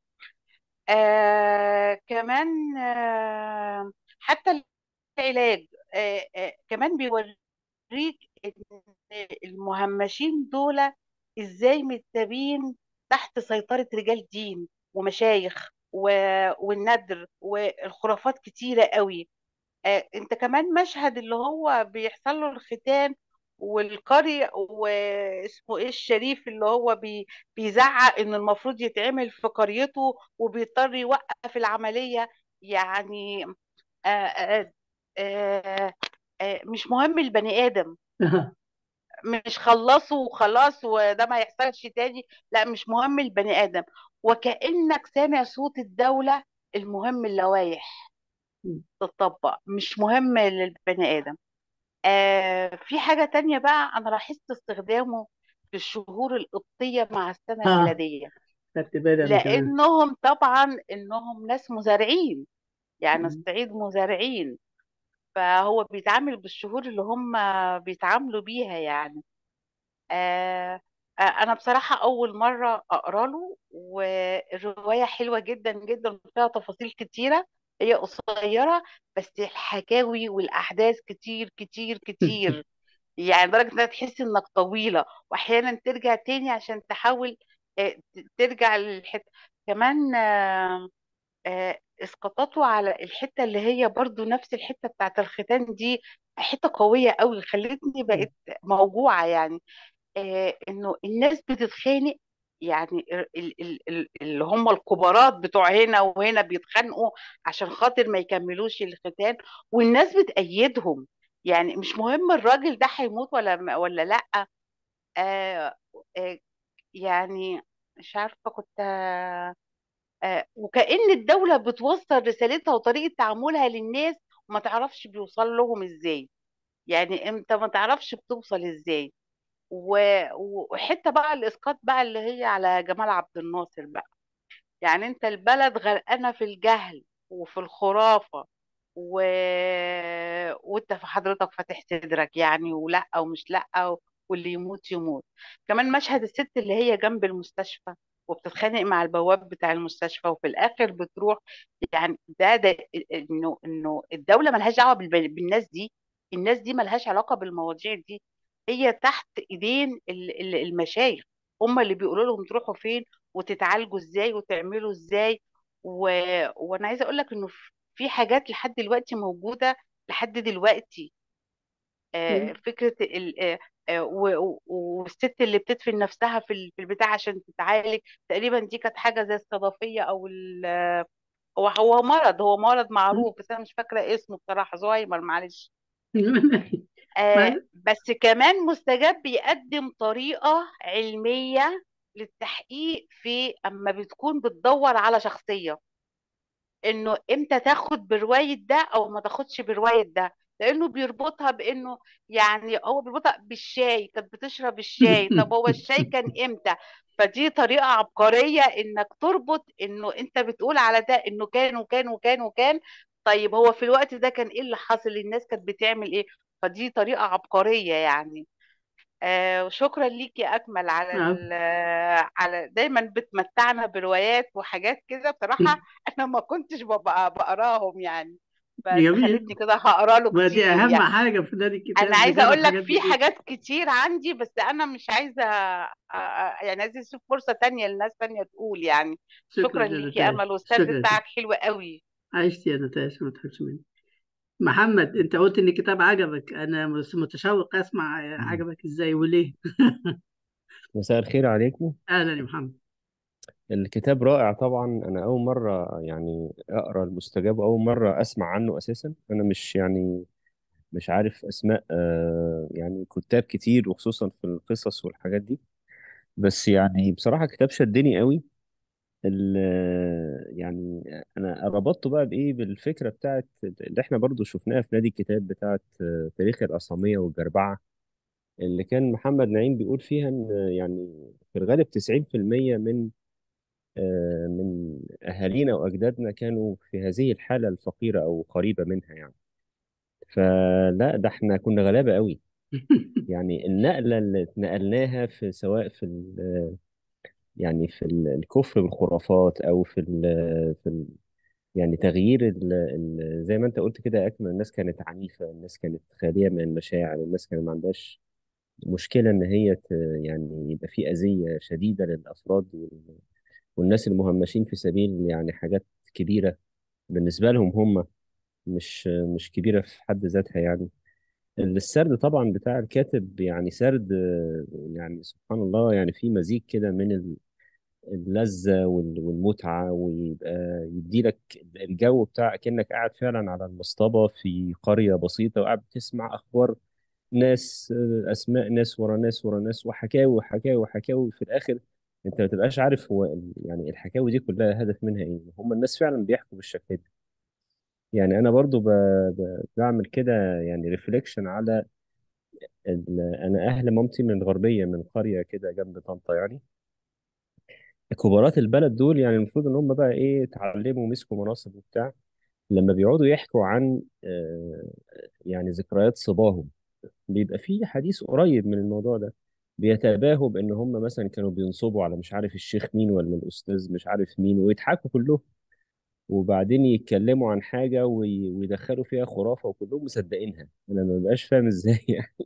آه كمان آه حتى العلاج آه آه كمان بيوريك ان المهمشين دول ازاي متسابين تحت سيطرة رجال دين ومشايخ و... والندر والخرافات كتيرة قوي آه، انت كمان مشهد اللي هو بيحصل له الختان والقرية واسمه ايه الشريف اللي هو بي بيزعق ان المفروض يتعمل في قريته وبيضطر يوقف العملية يعني آه آه آه آه مش مهم البني آدم مش خلصه وخلاص وده ما يحصلش تاني لا مش مهم البني آدم وكأنك سامع صوت الدولة المهم اللوائح تطبق مش مهم للبني آدم آه في حاجة تانية بقى أنا لاحظت استخدامه في الشهور القبطية مع السنة اه الميلادية خدت بالي انا كمان لأنهم طبعا إنهم ناس مزارعين يعني مم. الصعيد مزارعين فهو بيتعامل بالشهور اللي هم بيتعاملوا بيها يعني آه آه، أنا بصراحة أول مرة أقرأ له والرواية حلوة جدا جدا فيها تفاصيل كتيرة هي قصيرة بس الحكاوي والأحداث كتير كتير كتير يعني لدرجة إنها تحس إنك طويلة وأحيانا ترجع تاني عشان تحاول آه، ت- ترجع للحتة كمان آه، آه، اسقاطاته على الحتة اللي هي برضو نفس الحتة بتاعت الختان دي حتة قوية قوي خلتني بقت موجوعة يعني آه، انه الناس بتتخانق يعني ال- ال- ال- اللي هم الكبارات بتوع هنا وهنا بيتخانقوا عشان خاطر ما يكملوش الختان والناس بتأيدهم يعني مش مهم الراجل ده هيموت ولا ولا لا آه آه يعني مش عارفة كنت آه وكأن الدولة بتوصل رسالتها وطريقة تعاملها للناس ما تعرفش بيوصل لهم ازاي يعني انت ما تعرفش بتوصل ازاي و- وحته بقى الاسقاط بقى اللي هي على جمال عبد الناصر بقى يعني انت البلد غرقانه في الجهل وفي الخرافه و... وانت في حضرتك فاتح صدرك يعني ولا ومش لا واللي يموت يموت كمان مشهد الست اللي هي جنب المستشفى وبتتخانق مع البواب بتاع المستشفى وفي الاخر بتروح يعني ده ده انه انه الدوله ملهاش دعوه بال- بالناس دي الناس دي ملهاش علاقه بالمواضيع دي هي تحت ايدين ال- ال- المشايخ هم اللي بيقولوا لهم تروحوا فين وتتعالجوا ازاي وتعملوا ازاي و... وانا عايزه اقول لك انه في حاجات لحد دلوقتي موجوده لحد دلوقتي آه، فكره ال... آه، آه، و- و- والست اللي بتدفن نفسها في ال- في البتاع عشان تتعالج تقريبا دي كانت حاجه زي الصدفيه او ال... هو هو مرض هو مرض معروف بس انا مش فاكره اسمه بصراحه زهايمر معلش آه ما- بس كمان مستجاب بيقدم طريقة علمية للتحقيق في اما بتكون بتدور على شخصية انه امتى تاخد برواية ده او ما تاخدش برواية ده لانه بيربطها بانه يعني هو بيربطها بالشاي كانت بتشرب الشاي طب هو الشاي كان امتى فدي طريقة عبقرية انك تربط انه انت بتقول على ده انه كان وكان وكان وكان طيب هو في الوقت ده كان ايه اللي حصل الناس كانت بتعمل ايه فدي طريقة عبقرية يعني آه وشكرا ليك يا أكمل على عفو. ال- آه، على دايما بتمتعنا بروايات وحاجات كده بصراحة أنا ما كنتش ببقى بقراهم يعني فأنت جميل خلتني كده هقرا له ما دي كتير أهم يعني حاجة في نادي الكتاب أنا عايزة نجرب أقول لك حاجات في جديدة حاجات كتير عندي بس أنا مش عايزة آه، آه، يعني عايزة أشوف فرصة تانية لناس تانية تقول يعني شكرا شكرا يا ليك يا نتاشا أمل والسرد شكرا بتاعك حلو قوي عشت يا نتاشا ما تخافش مني محمد انت قلت ان الكتاب عجبك انا مس- متشوق اسمع عجبك ازاي وليه مساء الخير عليكم اهلا يا محمد الكتاب رائع طبعا أنا أول مرة يعني أقرأ المستجاب وأول مرة أسمع عنه أساسا أنا مش يعني مش عارف أسماء آه، يعني كتاب كتير وخصوصا في القصص والحاجات دي بس يعني بصراحة كتاب شدني قوي ال- يعني أنا ربطته بقى بإيه بالفكرة بتاعت اللي إحنا برضو شفناها في نادي الكتاب بتاعت آه، تاريخ الأصامية والجربعة اللي كان محمد نعيم بيقول فيها إن يعني في الغالب 90% من آه، من أهالينا وأجدادنا كانوا في هذه الحالة الفقيرة أو قريبة منها يعني فلا ده احنا كنا غلابة قوي يعني النقلة اللي اتنقلناها في سواء في ال يعني في ال- الكفر بالخرافات أو في ال في ال يعني تغيير ال ال زي ما أنت قلت كده يا أكمل الناس كانت عنيفة الناس كانت خالية من المشاعر الناس كانت ما عندهاش مشكلة إن هي ت يعني يبقى في أذية شديدة للأفراد وال- والناس المهمشين في سبيل يعني حاجات كبيرة بالنسبة لهم هم مش مش كبيرة في حد ذاتها يعني السرد طبعا بتاع الكاتب يعني سرد آه، يعني سبحان الله يعني في مزيج كده من ال- اللذة وال- والمتعة ويبقى يديلك الجو بتاع كأنك قاعد فعلا على المصطبة في قرية بسيطة وقاعد بتسمع أخبار ناس آه، أسماء ناس ورا ناس ورا ناس وحكاوي وحكاوي وحكاوي في الآخر أنت ما تبقاش عارف هو ال- يعني الحكاوي دي كلها هدف منها إيه هم الناس فعلا بيحكوا بالشكل ده يعني أنا برضو ب... ب... بعمل كده يعني ريفليكشن على ال... انا اهل مامتي من الغربيه من قريه كده جنب طنطا يعني كبارات البلد دول يعني المفروض ان هم بقى ايه اتعلموا ومسكوا مناصب وبتاع لما بيقعدوا يحكوا عن آه، يعني ذكريات صباهم بيبقى في حديث قريب من الموضوع ده بيتباهوا بان هم مثلا كانوا بينصبوا على مش عارف الشيخ مين ولا الاستاذ مش عارف مين ويضحكوا كلهم وبعدين يتكلموا عن حاجه وي... ويدخلوا فيها خرافه وكلهم مصدقينها انا ما بقاش فاهم ازاي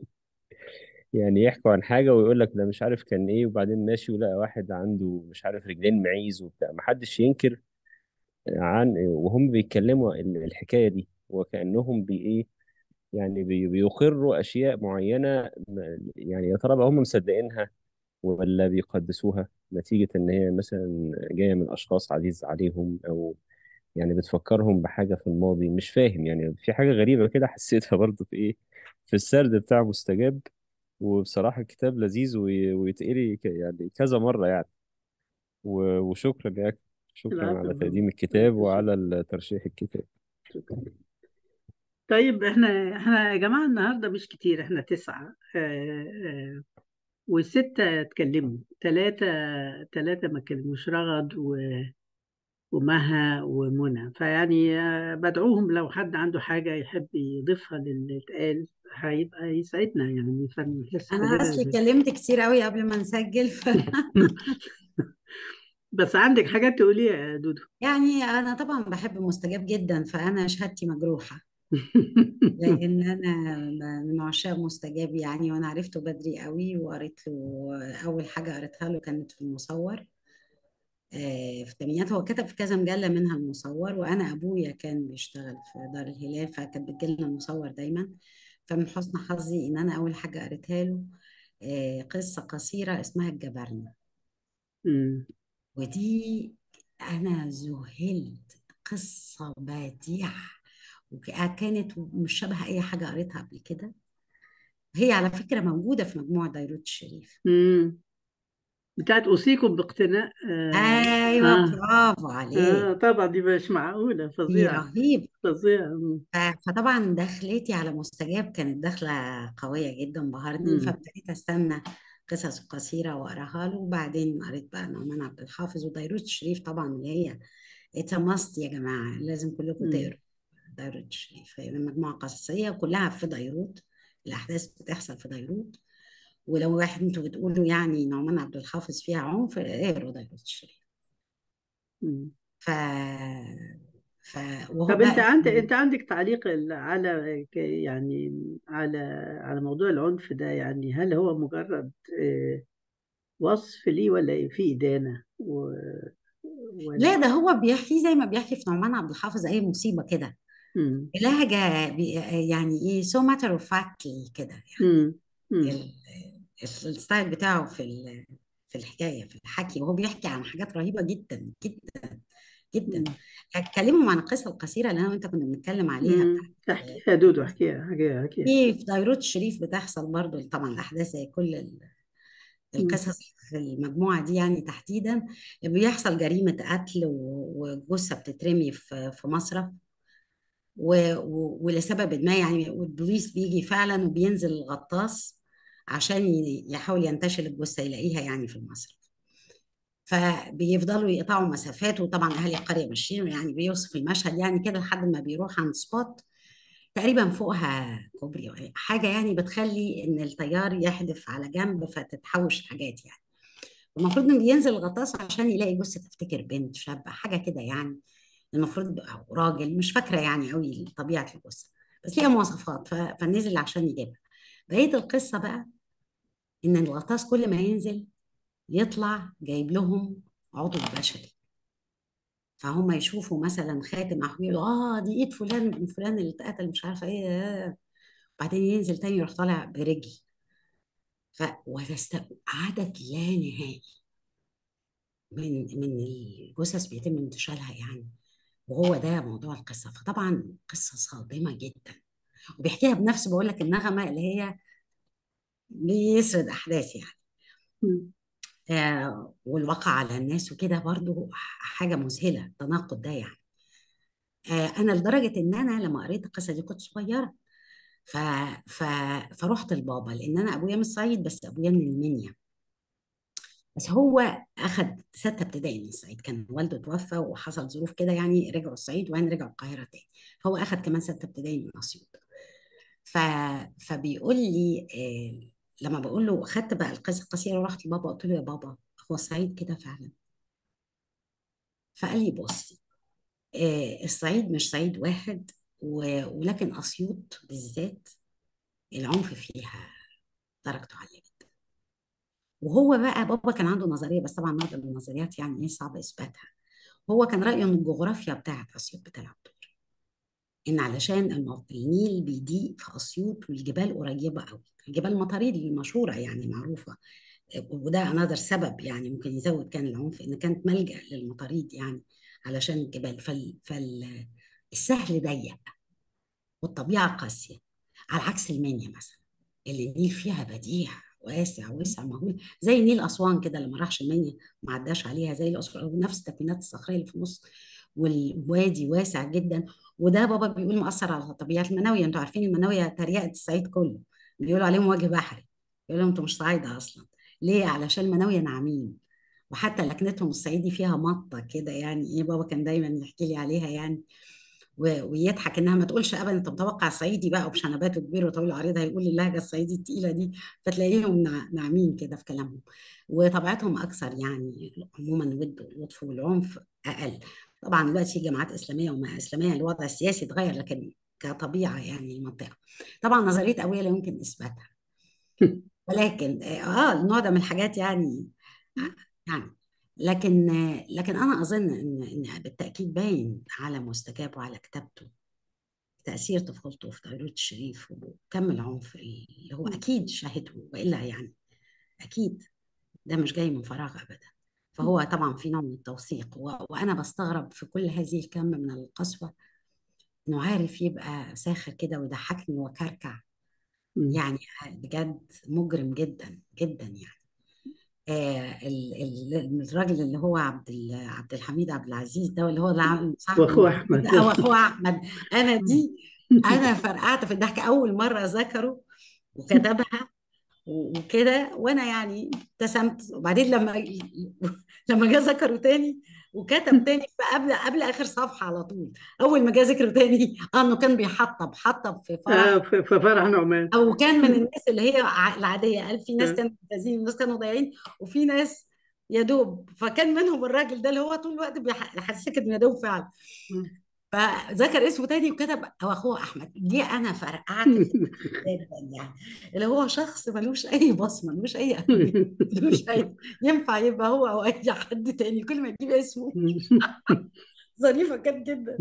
يعني يحكوا عن حاجة ويقول لك ده مش عارف كان ايه وبعدين ماشي ولقى واحد عنده مش عارف رجلين معيز وبتاع محدش ينكر عن وهم بيتكلموا ال- الحكاية دي وكأنهم بي ايه يعني بي بيقروا أشياء معينة م- يعني يا ترى بقى هم مصدقينها ولا بيقدسوها نتيجة إن هي مثلا جاية من أشخاص عزيز عليهم أو يعني بتفكرهم بحاجة في الماضي مش فاهم يعني في حاجة غريبة كده حسيتها برضو في إيه في السرد بتاع مستجاب وبصراحة الكتاب لذيذ وي- ويتقري ك- يعني كذا مرة يعني و- وشكرا يا شكرا العفو يا على محمد تقديم الكتاب شكرا وعلى ترشيح الكتاب شكرا طيب احنا احنا يا جماعة النهاردة مش كتير احنا تسعة آه، آه، والستة اتكلموا ثلاثة ثلاثة ما كلموش رغد و- ومها ومنى فيعني آه، بدعوهم لو حد عنده حاجة يحب يضيفها للي اتقال هيبقى يسعدنا يعني فنحس انا اصلي كلنا كلمت كتير قوي قبل ما نسجل ف... بس عندك حاجات تقوليها يا دودو يعني انا طبعا بحب مستجاب جدا فانا شهادتي مجروحه لان انا من عشاق مستجاب يعني وانا عرفته بدري قوي وقريت له اول حاجه قريتها له كانت في المصور آه، في الثمانينات هو كتب في كذا مجله منها المصور وانا ابويا كان بيشتغل في دار الهلال فكانت بتجيلنا المصور دايما فمن حسن حظي ان انا اول حاجه قريتها له آه، قصه قصيره اسمها الجبرنه مم. ودي أنا ذهلت قصة بديعة وكانت مش شبه أي حاجة قريتها قبل كده هي على فكرة موجودة في مجموعة ديروت الشريف مم. بتاعت أوصيكم باقتناء آه أيوة آه, برافو عليك آه طبعا دي مش معقولة دي فظيعة رهيب فظيعة مم. ف- فطبعا دخلتي على مستجاب كانت دخلة قوية جدا بهرني مم. فابتديت استنى قصص قصيرة واقراها له وبعدين قريت بقى نعمان عبد الحافظ وديروت الشريف طبعا اللي هي اتس ماست يا جماعة لازم كلكم مم. تقروا ديروت الشريف هي مجموعة قصصية كلها في بيروت الأحداث بتحصل في بيروت ولو واحد انتوا بتقولوا يعني نعمان عبد الحافظ فيها عنف اقروا ديروت الشريف مم. ف ف وهو طب انت بقى عندك انت عندك تعليق ال- على ك- يعني على على موضوع العنف ده يعني هل هو مجرد آه، وصف ليه ولا إيه؟ في إدانة و... ولا لا ده هو بيحكي زي ما بيحكي في نعمان عبد الحافظ اي مصيبه كده مم. بلهجه بي يعني ايه سو ماتر اوف فاكتلي كده يعني مم. مم. ال- ال- الستايل بتاعه في ال- في الحكايه في الحكي وهو بيحكي عن حاجات رهيبه جدا جدا جدا مم. هتكلمهم عن القصه القصيره اللي انا وانت كنا بنتكلم عليها مم. بتاعت احكيها يا دودو احكيها احكيها احكيها في في ديروت الشريف بتحصل برضو طبعا الاحداث زي كل ال- مم. القصص في المجموعه دي يعني تحديدا بيحصل جريمه قتل و- وجثه بتترمي في في مصرف و- و- ولسبب ما يعني والبوليس بيجي فعلا وبينزل الغطاس عشان ي- يحاول ينتشل الجثة يلاقيها يعني في المصرف فبيفضلوا يقطعوا مسافات وطبعا اهالي القريه ماشيين يعني بيوصف المشهد يعني كده لحد ما بيروح عند سبوت تقريبا فوقها كوبري أو حاجه يعني بتخلي ان التيار يحدف على جنب فتتحوش حاجات يعني المفروض انه بينزل الغطاس عشان يلاقي جثه تفتكر بنت شابه حاجه كده يعني المفروض أو راجل مش فاكره يعني قوي طبيعه الجثه بس ليها مواصفات ف- فنزل عشان يجيبها بقيه القصه بقى ان الغطاس كل ما ينزل يطلع جايب لهم عضو بشري فهم يشوفوا مثلا خاتم او حاجة يقولوا اه دي ايد فلان من فلان اللي اتقتل مش عارفه ايه آه. وبعدين ينزل تاني يروح طالع برجل ف وتست... عدد لا نهائي من من الجثث بيتم انتشالها يعني وهو ده موضوع القصه فطبعا قصه صادمه جدا وبيحكيها بنفسه بقول لك النغمه اللي هي بيسرد احداث يعني مم. آه والواقع على الناس وكده برضو حاجه مذهله التناقض ده يعني آه انا لدرجه ان انا لما قريت القصه دي كنت صغيره ف... ف... فرحت لبابا لان انا ابويا من الصعيد بس ابويا من المنيا بس هو اخذ سته ابتدائي من الصعيد كان والده توفى وحصل ظروف كده يعني رجعوا الصعيد وبعدين رجعوا القاهره تاني فهو اخذ كمان سته ابتدائي من اسيوط ف... فبيقول لي آه لما بقول له خدت بقى القصه القصيره ورحت لبابا قلت له يا بابا هو الصعيد كده فعلا فقال لي بصي آه الصعيد مش صعيد واحد و... ولكن اسيوط بالذات العنف فيها درجته عاليه جدا وهو بقى بابا كان عنده نظريه بس طبعا معظم النظريات يعني ايه صعب اثباتها هو كان رايه ان الجغرافيا بتاعت اسيوط بتلعب دور ان علشان الم- النيل بيضيق في اسيوط والجبال قريبه قوي جبال المطاريد المشهوره يعني معروفه وده انذر سبب يعني ممكن يزود كان العنف ان كانت ملجأ للمطاريد يعني علشان الجبال فال فال السهل ضيق والطبيعه قاسيه على عكس المنيا مثلا اللي النيل فيها بديع واسع وسع مهول زي نيل اسوان كده لما راحش المنيا ما عداش عليها زي الاقصر او نفس التكوينات الصخريه اللي في النص والوادي واسع جدا وده بابا بيقول مأثر على طبيعة المناوية انتوا عارفين المناوية تريقة الصعيد كله بيقولوا عليهم وجه بحري بيقولوا لهم انتوا مش صعايدة أصلا ليه علشان المناوية ناعمين وحتى لكنتهم الصعيدي فيها مطة كده يعني ايه بابا كان دايما يحكي لي عليها يعني و- ويضحك انها ما تقولش ابدا انت متوقع الصعيدي بقى وبشنباته كبير وطويل وعريض هيقول اللهجه الصعيدي التقيله دي فتلاقيهم نع- ناعمين كده في كلامهم وطبيعتهم اكثر يعني عموما ود واللطف والعنف اقل طبعا دلوقتي جامعات اسلاميه وما اسلاميه الوضع السياسي اتغير لكن كطبيعه يعني المنطقه طبعا نظريه قويه لا يمكن اثباتها ولكن اه النوع ده من الحاجات يعني يعني لكن لكن انا اظن ان ان بالتاكيد باين على مستجاب وعلى كتابته تاثير طفولته في ديروت الشريف وكم العنف اللي هو اكيد شاهده والا يعني اكيد ده مش جاي من فراغ ابدا فهو طبعا في نوع من التوثيق و- وانا بستغرب في كل هذه الكم من القسوه انه عارف يبقى ساخر كده ويضحكني وكركع مم. يعني بجد مجرم جدا جدا يعني آه ال- ال- الراجل اللي هو عبد ال- عبد الحميد عبد العزيز ده اللي هو اللي عامل صاحب واخوه المحمود احمد ده او اخوه احمد انا دي انا فرقعت في الضحك اول مره ذكره وكتبها و- وكده وانا يعني ابتسمت وبعدين لما لما جه ذكره تاني وكتب تاني قبل قبل اخر صفحه على طول اول ما جه ذكره تاني اه انه كان بيحطب حطب في فرح آه في في فرح نعمان او كان من الناس اللي هي ع- العاديه قال في ناس آه. كانوا ممتازين وناس كانوا ضايعين وفي ناس يا دوب فكان منهم الراجل ده اللي هو طول الوقت بيح- يحسسك انه يا دوب فعلا مم. فذكر اسمه تاني وكتب او اخوه احمد دي انا فرقعت في جدا يعني اللي هو شخص ملوش اي بصمه ملوش اي اهميه ملوش اي ينفع يبقى هو او اي حد تاني كل ما يجيب اسمه ظريفه كانت جدا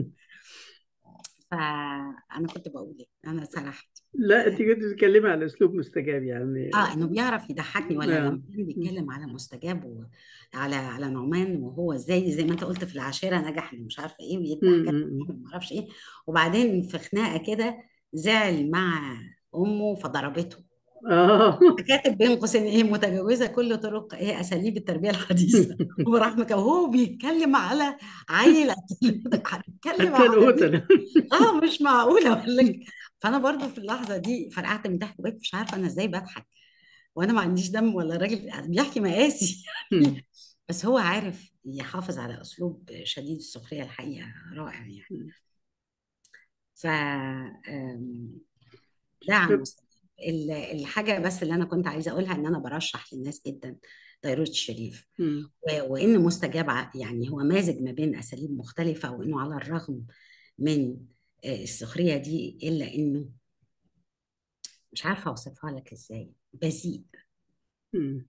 فانا كنت بقول ايه انا سرحت لا انت كنت بتتكلمي على اسلوب مستجاب يعني اه انه بيعرف يضحكني ولا آه. لما كان بيتكلم على مستجاب و... على على نعمان وهو ازاي زي ما انت قلت في العاشره نجح إنه مش عارفه ايه ويذبح مم. كده مم. ما اعرفش ايه وبعدين في خناقه كده زعل مع امه فضربته اه كاتب بين قوسين ايه متجاوزه كل طرق ايه اساليب التربيه الحديثه وراح مك- وهو بيتكلم على عيل بيتكلم على الكنقوت بنت اه مش معقوله اقول لك فانا برضو في اللحظه دي فرقعت من تحت بقيت مش عارفه انا ازاي بضحك وانا ما عنديش دم ولا راجل بيحكي مقاسي بس هو عارف يحافظ على اسلوب شديد السخريه الحقيقه رائع يعني ف آم، ده عن مستوى ال- الحاجه بس اللي انا كنت عايزه اقولها ان انا برشح للناس جدا ديروت الشريف مم. و- وان مستجاب ع- يعني هو مازج ما بين اساليب مختلفه وانه على الرغم من آه، السخريه دي الا انه مش عارفه اوصفها لك ازاي بذيء مم.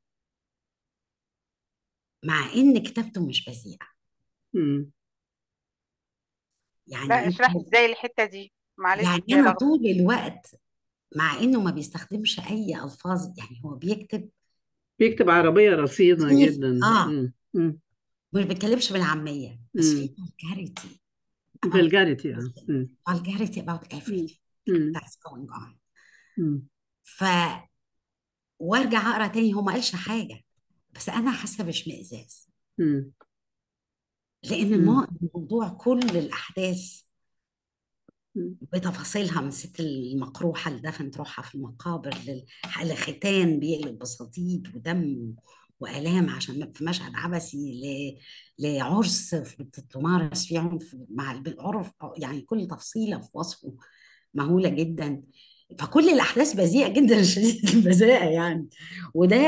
مع ان كتابته مش بذيئه مم. يعني لا انت اشرحي ازاي الحتة دي معلش يعني يا انا رغم طول الوقت مع انه ما بيستخدمش اي الفاظ يعني هو بيكتب بيكتب عربية رصينة كيف جدا اه مم. مم. ما بيتكلمش بالعاميه بس في مم. vulgarity about فالجاريتي اه everything مم. vulgarity about مم. everything مم. that's going on مم. ف وارجع اقرا تاني هو ما قالش حاجه بس انا حاسه باشمئزاز مم. لان مم. المو- الموضوع كل الاحداث مم. بتفاصيلها من الست المقروحه اللي دفنت روحها في المقابر لل- لختان بيقلب بصديد ودم والام عشان في مشهد عبثي ل- لعرس بتتمارس فيه عنف مع العرف يعني كل تفصيله في وصفه مهوله جدا فكل الاحداث بذيئه جدا شديده البذاءه يعني وده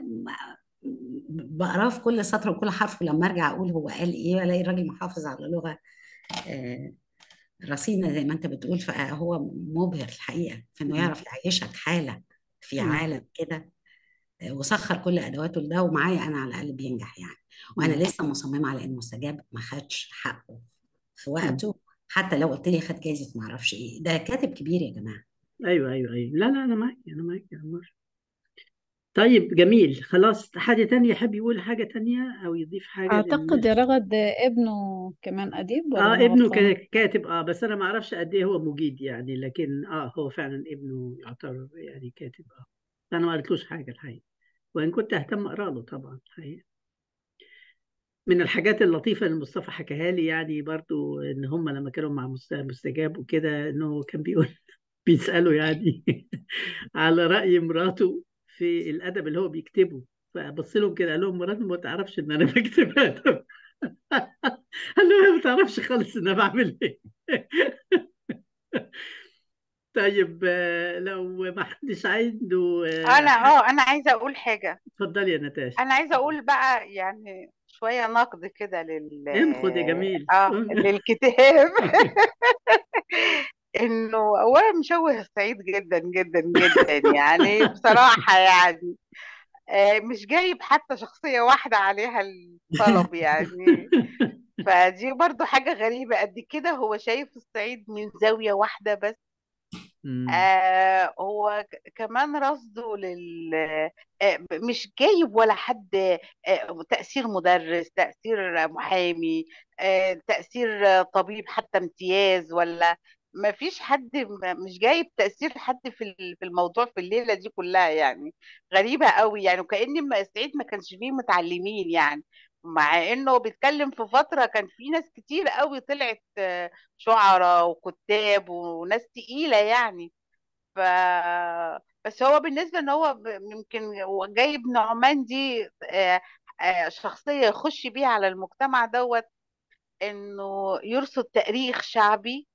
بقراه في كل سطر وكل حرف ولما ارجع اقول هو قال ايه الاقي الراجل محافظ على لغه آه، رصينة زي ما انت بتقول فهو مبهر الحقيقة في انه مم. يعرف يعيشك حالة في مم. عالم كده آه، وسخر كل ادواته لده ومعايا انا على الاقل بينجح يعني وانا مم. لسه مصممة على انه مستجاب ما خدش حقه في مم. وقته حتى لو قلت لي خد جايزة ما اعرفش ايه ده كاتب كبير يا جماعة ايوه ايوه ايوه لا لا انا معاك انا معاك يا عمار طيب جميل خلاص حد تاني يحب يقول حاجة تانية او يضيف حاجة أعتقد لل... يا رغد ابنه كمان أديب ولا اه أنا ابنه غلطانة؟ كا- كاتب اه بس انا ما اعرفش قد ايه هو مجيد يعني لكن اه هو فعلا ابنه يعتبر يعني كاتب اه انا ما قريتلوش حاجة الحقيقة وان كنت اهتم اقرا له طبعا الحقيقة من الحاجات اللطيفة اللي مصطفى حكاها لي يعني برضو إن هم لما كانوا مع مست- مستجاب وكده إنه كان بيقول بيسأله يعني على رأي مراته في الأدب اللي هو بيكتبه فبص لهم كده قال لهم مراتي ما تعرفش إن أنا بكتب أدب قال له هي ما تعرفش خالص إن أنا بعمل إيه طيب آه، لو ما حدش عنده آه، انا حاجة اه انا عايزه اقول حاجه اتفضلي يا نتاشا انا عايزه اقول بقى يعني شويه نقد كده لل انخد يا جميل اه للكتاب انه اولا مشوه الصعيد جدا جدا جدا يعني بصراحه يعني آه، مش جايب حتى شخصيه واحده عليها الطلب يعني فدي برضو حاجه غريبه قد كده هو شايف الصعيد من زاويه واحده بس مم. آه هو ك- كمان رصده لل آه مش جايب ولا حد آه تأثير مدرس تأثير محامي آه تأثير آه، طبيب حتى امتياز ولا ما فيش حد م- مش جايب تأثير حد في ال- في الموضوع في الليلة دي كلها يعني غريبة قوي يعني وكأن ما- الصعيد ما كانش فيه متعلمين يعني مع انه بيتكلم في فترة كان في ناس كتير قوي طلعت آه، شعراء وكتاب وناس تقيلة يعني ف بس هو بالنسبة ان هو ب- يمكن هو جايب نعمان دي آه، آه، شخصية يخش بيها على المجتمع دوت انه يرصد تاريخ شعبي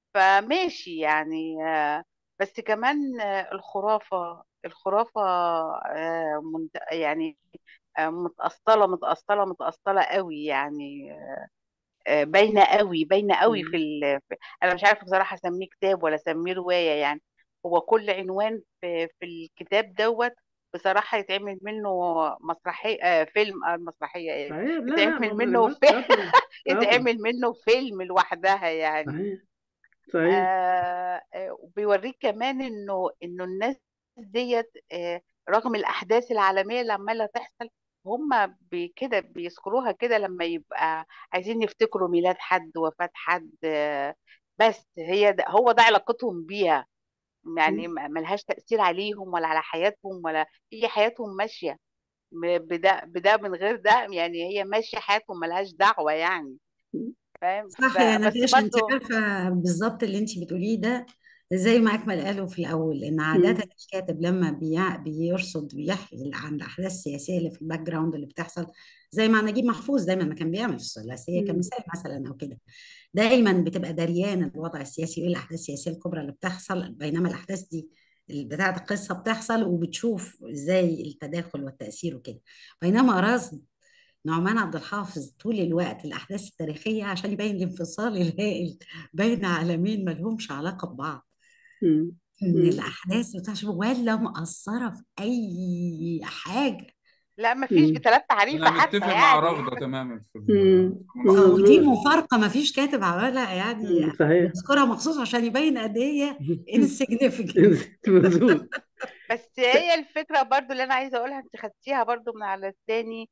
فماشي يعني آه، بس كمان آه، الخرافة الخرافة آه، منت- يعني آه، متأصلة متأصلة متأصلة قوي يعني آه، باينه قوي باينه قوي في, مم. ال... في انا مش عارفه بصراحه اسميه كتاب ولا اسميه روايه يعني هو كل عنوان في, في الكتاب دوت بصراحه يتعمل منه مسرحيه آه فيلم آه مسرحيه ايه صحيح لا لا يتعمل ما منه ما- في... طبعا طبعا يتعمل منه فيلم لوحدها يعني صحيح صحيح آه آه، وبيوريك كمان انه انه الناس ديت آه رغم الاحداث العالميه اللي عماله تحصل هم كده بيذكروها كده لما يبقى عايزين يفتكروا ميلاد حد وفاة حد آه بس هي ده هو ده علاقتهم بيها يعني مم. ما- ملهاش تأثير عليهم ولا على حياتهم ولا هي حياتهم ماشية م- بده بده من غير ده يعني هي ماشية حياتهم ملهاش دعوة يعني فاهم صح يا فبس نتاشا انت برضو عارفه بالظبط اللي انت بتقوليه ده زي ما اكمل قالوا في الاول ان عاده مم. الكاتب لما بيع- بيرصد بيحكي عن الاحداث السياسيه اللي في الباك جراوند اللي بتحصل زي ما نجيب محفوظ دايما ما كان بيعمل في الثلاثيه مم. كمثال مثلا او كده دايما بتبقى دريان الوضع السياسي وايه الاحداث السياسيه الكبرى اللي بتحصل بينما الاحداث دي بتاعت القصه بتحصل وبتشوف ازاي التداخل والتاثير وكده بينما رصد نعمان عبد الحافظ طول الوقت الأحداث التاريخية عشان يبين الانفصال الهائل بين عالمين ما لهمش علاقة ببعض مم. إن مم. الأحداث بتاعش ولا مؤثرة في أي حاجة لا ما فيش مم. بثلاث تعريفة انا حتى متفق مع يعني رغدة تماما في ال- مم. في آه، الملاحظة ودي مظبوط مفارقة ما فيش كاتب عملها يعني مم. صحيح بيذكرها مخصوص عشان يبين قد هي insignificant مظبوط بس هي الفكرة برضو اللي أنا عايزة أقولها أنت خدتيها برضو من على لساني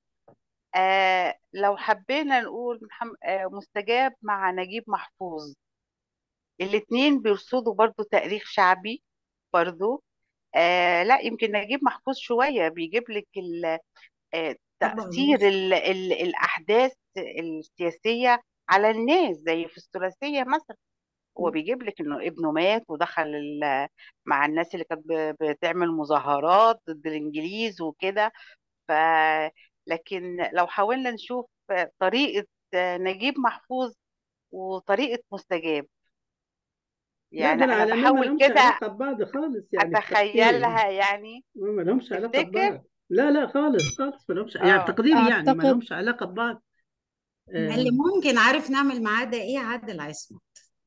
آه لو حبينا نقول محم... آه مستجاب مع نجيب محفوظ الاتنين بيرصدوا برضو تاريخ شعبي برضو آه لا يمكن نجيب محفوظ شوية بيجيب لك ال... آه طبعا تأثير ال... ال... الأحداث السياسية على الناس زي في الثلاثية مثلا هو بيجيب لك انه ابنه مات ودخل ال- مع الناس اللي كانت ب- بتعمل مظاهرات ضد الانجليز وكده ف لكن لو حاولنا نشوف طريقة نجيب محفوظ وطريقة مستجاب لا يعني دول انا عالمين ما بحاول لهمش كده علاقة ببعض خالص يعني في التفكير اتخيلها يعني ما لهمش علاقة تفتكر ببعض لا لا خالص خالص ما لهمش يعني اه تقديري يعني ما أعتقد لهمش علاقة ببعض اللي آه ممكن عارف نعمل معاه ده إيه عادل عصمت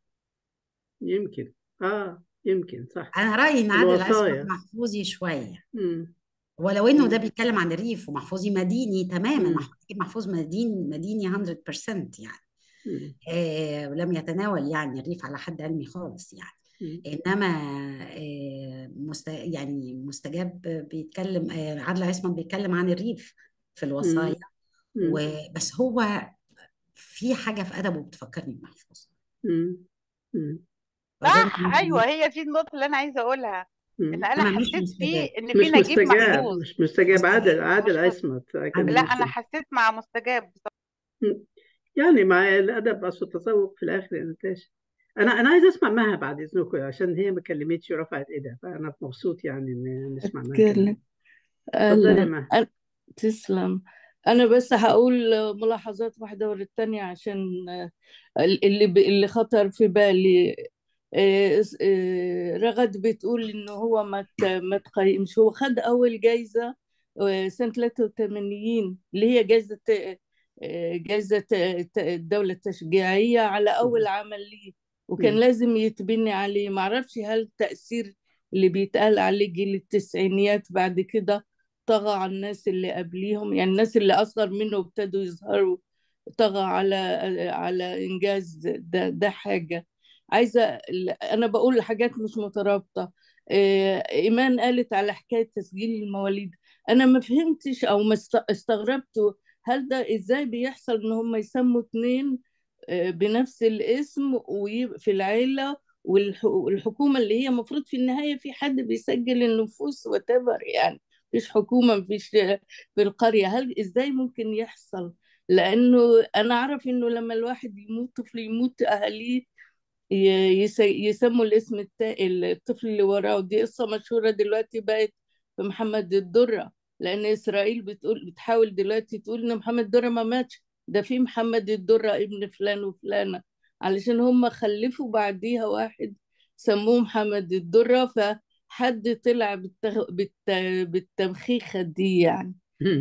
يمكن اه يمكن صح أنا رأيي إن عادل عصمت الوصايا محفوظي شوية مم. ولو انه ده مم. بيتكلم عن الريف ومحفوظي مديني تماما مم. محفوظ محفوظ مدين مديني 100% يعني مم. آه ولم يتناول يعني الريف على حد علمي خالص يعني مم. انما آه مست يعني مستجاب بيتكلم آه عادل عصمت بيتكلم عن الريف في الوصايا مم. مم. وبس هو في حاجه في ادبه بتفكرني بمحفوظ مم. مم. وزي صح ما ايوه هي دي النقطة اللي انا عايزة اقولها ان مم. انا انما مش حسيت فيه مستجاب ان في مش نجيب مستجاب محفوظ مش مستجاب عادل مستجاب عادل مش مست... عصمت عادل لا كان انا عصمت حسيت مع مستجاب يعني مع الادب اصل التذوق في الاخر يا نتاشا انا انا عايز اسمع مها بعد اذنكم عشان هي ما كلمتش ورفعت ايدها فانا مبسوط يعني ان نسمع منها كلام أتكلم اتفضلي يا أنا مها أنا تسلم أنا بس هقول ملاحظات واحدة ورا التانية عشان اللي ب... اللي خطر في بالي آه، آه، رغد بتقول إنه هو ما ت- ما تقيمش هو خد أول جايزة آه، سنة 83 اللي هي جايزة آه، جايزة ت- الدولة التشجيعية على أول عمل ليه وكان مم. لازم يتبني عليه معرفش هل التأثير اللي بيتقال عليه جيل التسعينيات بعد كده طغى على الناس اللي قبليهم يعني الناس اللي أصغر منه ابتدوا يظهروا طغى على على إنجاز ده ده حاجة عايزة أنا بقول حاجات مش مترابطة إيه، إيمان قالت على حكاية تسجيل المواليد أنا ما فهمتش أو ما است- استغربت هل ده إزاي بيحصل إن هم يسموا اتنين آه، بنفس الاسم وفي العيلة والح- والحكومة اللي هي المفروض في النهاية في حد بيسجل النفوس وتبر يعني مفيش حكومة مفيش في القرية هل إزاي ممكن يحصل لأنه أنا أعرف إنه لما الواحد يموت طفل يموت أهاليه ي- يس- يسموا الاسم التا... الطفل اللي وراه ودي قصة مشهورة دلوقتي بقت في محمد الدرة لأن إسرائيل بتقول بتحاول دلوقتي تقول إن محمد الدرة ما ماتش ده في محمد الدرة ابن فلان وفلانة علشان هم خلفوا بعديها واحد سموه محمد الدرة فحد طلع بالتغ... بالت... بالتمخيخة دي يعني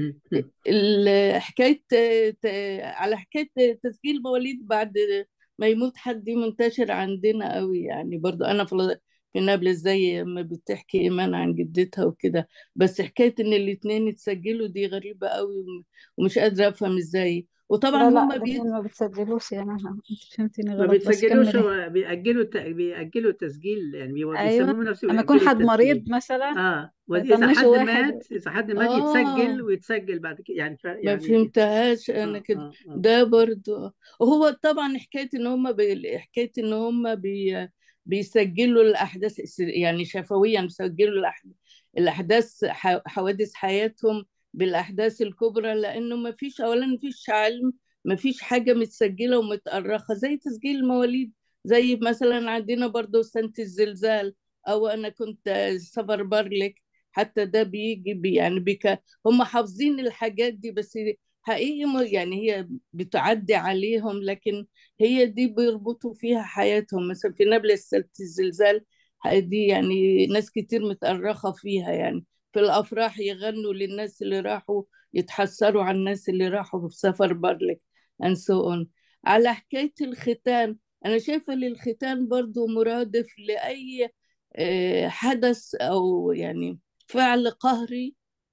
ال- حكاية ت- على حكاية تسجيل مواليد بعد ما يموت حد دي منتشر عندنا قوي يعني برضو أنا في في نابلس زي ما بتحكي إيمان عن جدتها وكده بس حكاية إن الاتنين يتسجلوا دي غريبة قوي وم- ومش قادرة أفهم إزاي وطبعا لا لا هما بي... الاثنين ما بتسجلوش يا نهى انت فهمتيني ما غلط بس بيتسجلوش كملي هو بيأجلوا الت... بيأجلوا التسجيل يعني بي- ايوه بيسموه نفسه اما يكون بيأجلوا حد مريض التسجيل مثلا اه واذا فيطنشوا حد واحد مات اذا حد مات يتسجل آه ويتسجل بعد كده يعني ف... ما يعني فهمتهاش انا اه كده اه اه ده برضو وهو طبعا حكايه ان هم بي... حكايه ان هم بي... بيسجلوا الاحداث الس- يعني شفويا بيسجلوا الأحد... الاحداث ح... حوادث حياتهم بالاحداث الكبرى لانه ما فيش اولا ما فيش علم ما فيش حاجه متسجله ومتأرخه زي تسجيل المواليد زي مثلا عندنا برضو سنه الزلزال او انا كنت سفر بارلك حتى ده بيجي بي يعني بيك هم حافظين الحاجات دي بس حقيقي ما- يعني هي بتعدي عليهم لكن هي دي بيربطوا فيها حياتهم مثلا في نابلس سنة الزلزال دي يعني ناس كتير متأرخة فيها يعني في الأفراح يغنوا للناس اللي راحوا يتحسروا على الناس اللي راحوا في سفر بارلك and so on على حكاية الختان أنا شايفة ان الختان برضو مرادف لأي آه، حدث أو يعني فعل قهري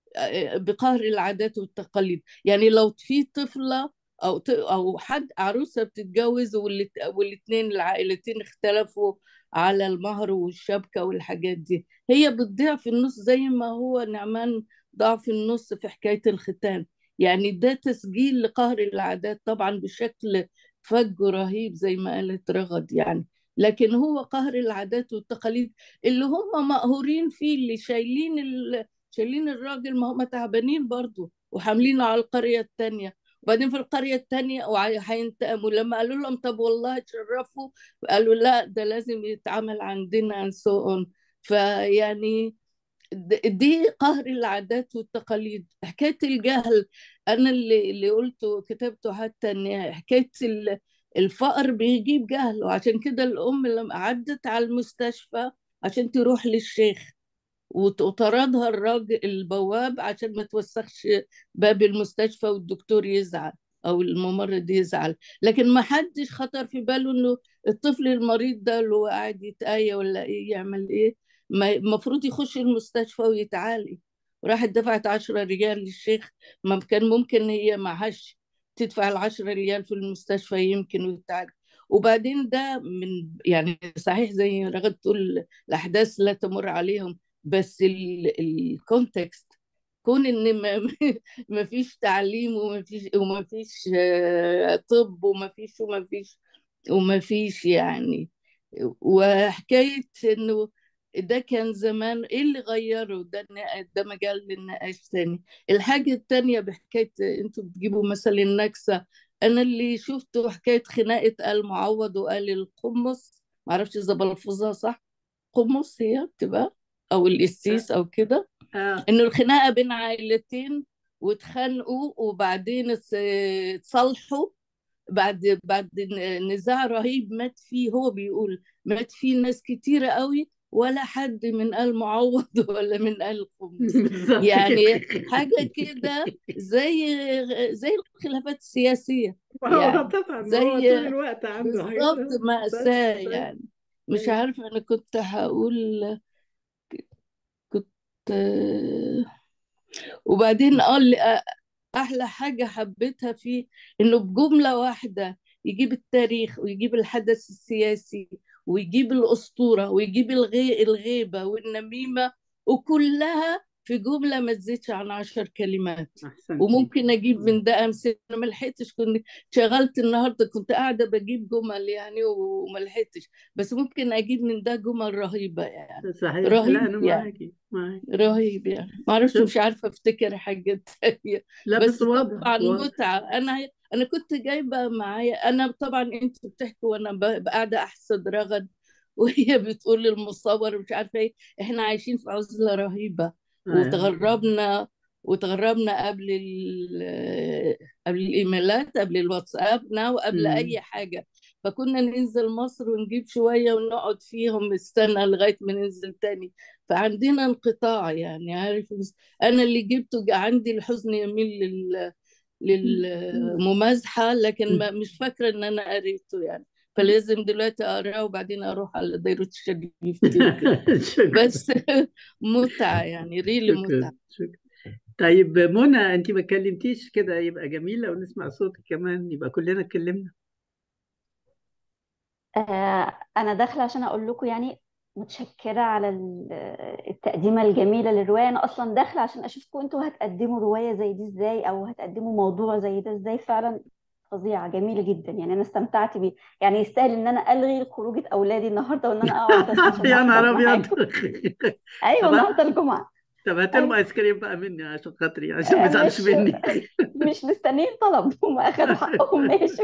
بقهر العادات والتقاليد يعني لو في طفلة أو ط- أو حد عروسة بتتجوز والت- والاتنين العائلتين اختلفوا على المهر والشبكة والحاجات دي هي بتضيع في النص زي ما هو نعمان ضاع في النص في حكاية الختان يعني ده تسجيل لقهر العادات طبعا بشكل فج رهيب زي ما قالت رغد يعني لكن هو قهر العادات والتقاليد اللي هم مقهورين فيه اللي شايلين ال... شايلين الراجل ما هم تعبانين برضه وحاملينه على القرية التانية وبعدين في القرية التانية وهينتقموا لما قالوا لهم طب والله تشرفوا قالوا لا ده لازم يتعامل عندنا and so on فيعني د- دي قهر العادات والتقاليد حكاية الجهل أنا اللي, اللي قلته كتبته حتى إن حكاية ال- الفقر بيجيب جهل وعشان كده الأم لما عدت على المستشفى عشان تروح للشيخ وت- وطردها الراجل البواب عشان ما توسخش باب المستشفى والدكتور يزعل او الممرض يزعل لكن ما حدش خطر في باله انه الطفل المريض ده اللي هو قاعد يتآية ولا ايه يعمل ايه ما- المفروض يخش المستشفى ويتعالج وراحت دفعت عشرة ريال للشيخ ما كان ممكن هي معهاش تدفع العشرة ريال في المستشفى يمكن ويتعالج وبعدين ده من يعني صحيح زي رغد تقول الأحداث لا تمر عليهم بس الكونتكست كون ان ما ما فيش تعليم وما فيش وما فيش آه، طب وما فيش وما فيش وما فيش يعني وحكاية انه ده كان زمان ايه اللي غيره ده النا- ده مجال للنقاش تاني الحاجة التانية بحكاية انتوا بتجيبوا مثلا النكسة انا اللي شفته حكايه خناقه آل معوض وآل القمص معرفش اذا بلفظها صح قمص هي بتبقى او القسيس او كده اه انه الخناقه بين عائلتين واتخانقوا وبعدين اتس- اتصالحوا بعد بعد نزاع رهيب مات فيه هو بيقول مات فيه ناس كتيرة قوي ولا حد من آل معوض ولا من آل القمص بالظبط يعني كده حاجة كده زي زي الخلافات السياسية ما هو يعني طبعا ما هو طول زي الوقت عنده حاجة بالظبط بس مأساة بس يعني مش أيوة. عارفة أنا كنت هقول كنت وبعدين قال احلى حاجه حبيتها فيه انه بجمله واحده يجيب التاريخ ويجيب الحدث السياسي ويجيب الاسطوره ويجيب الغي... الغيبه والنميمه وكلها في جمله ما تزيدش عن عشر كلمات احسنتي وممكن اجيب من ده امثله انا ما لحقتش كنت شغلت النهارده كنت قاعده بجيب جمل يعني وما لحقتش بس ممكن اجيب من ده جمل رهيبه يعني صحيح لا رهيب انا يعني معاكي معاكي رهيب يعني ما اعرفش شوف مش عارفه افتكر حاجه تانية لا بس بس واضح طبعا واضح متعه انا انا كنت جايبه معايا انا طبعا انت بتحكي وانا ب- قاعده احسد رغد وهي بتقول للمصور مش عارفه ايه احنا عايشين في عزله رهيبه ايوه وتغربنا وتغربنا قبل ال- قبل الايميلات قبل الواتساب ناو قبل أمم. اي حاجه فكنا ننزل مصر ونجيب شويه ونقعد فيهم نستنى لغايه ما ننزل تاني فعندنا انقطاع يعني عارف بس انا اللي جبته جا- عندي الحزن يميل لل للممازحه لكن ما مش فاكره ان انا قريته يعني فلازم دلوقتي اقراه وبعدين اروح على دايره الشريف كده شكرا بس متعه يعني ريلي متعه شكرا شكرا طيب منى انت ما كلمتيش كده يبقى جميل لو نسمع صوتك كمان يبقى كلنا اتكلمنا آه، أنا داخلة عشان أقول لكم يعني متشكرة على ال- التقديمة الجميلة للرواية أنا أصلا داخلة عشان أشوفكم أنتوا هتقدموا رواية زي دي إزاي أو هتقدموا موضوع زي ده إزاي فعلا فظيعة جميلة جدا يعني أنا استمتعت بيه يعني يستاهل إن أنا ألغي خروجة أولادي النهاردة وإن أنا أقعد أسمع عشان يا نهار أحضر ابيض معاكم أيوة طب النهاردة الجمعة طب هات لهم أيوة ايس كريم بقى مني عشان خاطري عشان ما آه، يزعلش مش مني مش مستنيين طلب هم أخدوا حقهم ماشي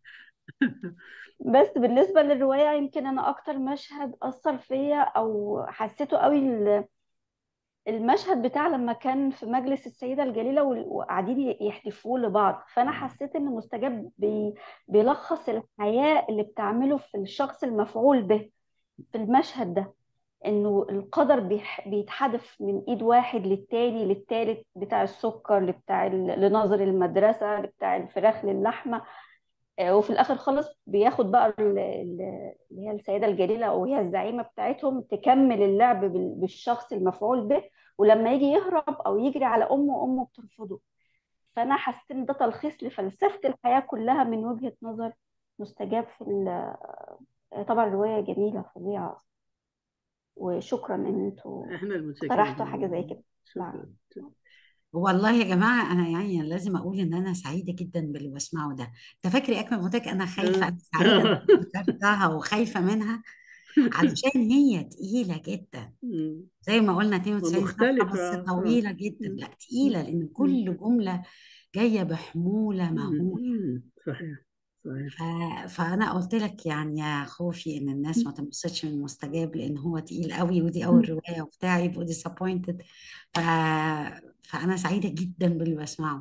بس بالنسبة للرواية يمكن أنا أكتر مشهد أثر فيا أو حسيته قوي ال- المشهد بتاع لما كان في مجلس السيدة الجليلة وال- وقاعدين يحتفوا لبعض فأنا حسيت إن مستجاب بي بيلخص الحياة اللي بتعمله في الشخص المفعول به في المشهد ده إنه القدر بيح- بيتحدف من إيد واحد للتاني للتالت بتاع السكر لبتاع ال- لناظر المدرسة لبتاع الفراخ للحمة آه، وفي الاخر خالص بياخد بقى ال- ال- اللي هي السيده الجليله او هي الزعيمه بتاعتهم تكمل اللعب بال- بالشخص المفعول به ولما يجي يهرب او يجري على امه امه بترفضه فانا حسيت ان ده تلخيص لفلسفه الحياه كلها من وجهه نظر مستجاب في ال- آه، طبعا الروايه جميله فظيعه وشكرا ان انتوا احنا المتشكرين اقترحتوا حاجه زي كده نعم شكرا شكرا. والله يا جماعة أنا يعني لازم أقول إن أنا سعيدة جدا باللي بسمعه ده أنت فاكري أكمل متك أنا خايفة أنا سعيدة إن أنا ذكرتها وخايفة منها علشان هي تقيلة جدا مم. زي ما قلنا 92 صفحة بس ومختلفة آه. طويلة جدا مم. لا تقيلة لأن مم. كل جملة جاية بحمولة مم. مهولة مم. صحيح صحيح ف... فأنا قلت لك يعني يا خوفي إن الناس ما تنبسطش من مستجاب لأن هو تقيل قوي ودي أول رواية وبتاع يبقوا disappointed ف... فأنا سعيدة جدا باللي بسمعه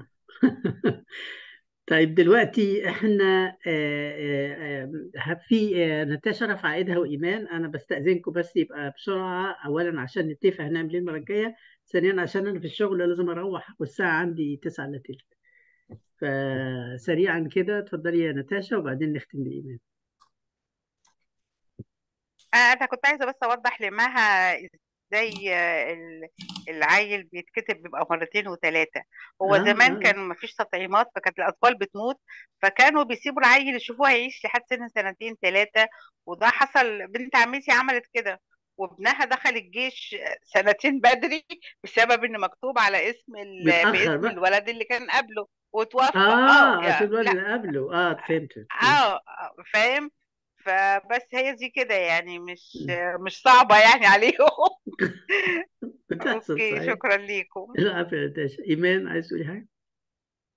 طيب دلوقتي احنا آه، آه، آه، في آه، نتاشا رفع ايدها وايمان انا بستأذنكم بس يبقى بسرعه اولا عشان نتفق هنعمل ايه المره الجايه ثانيا عشان انا في الشغل لازم اروح والساعه عندي 9 الا تلت فسريعا كده اتفضلي يا نتاشا وبعدين نختم بايمان انا كنت عايزه بس اوضح لمها ازاي ال- العيل بيتكتب بيبقى مرتين وثلاثه هو اه زمان اه كان مفيش تطعيمات فكانت الاطفال بتموت فكانوا بيسيبوا العيل يشوفوه هيعيش لحد سن سنتين ثلاثه وده حصل بنت عمتي عملت كده وابنها دخل الجيش سنتين بدري بسبب ان مكتوب على اسم ال... متأخر باسم بقى الولد اللي كان قبله وتوفى اه اه عشان يا الولد لا اللي قبله اه فهمت فهمت اه آه، فاهم فبس هي دي كده يعني مش مم. مش صعبة يعني عليهم بتحصل اوكي صحيح شكرا ليكم العفو يا نتاشا ايمان عايز تقولي حاجه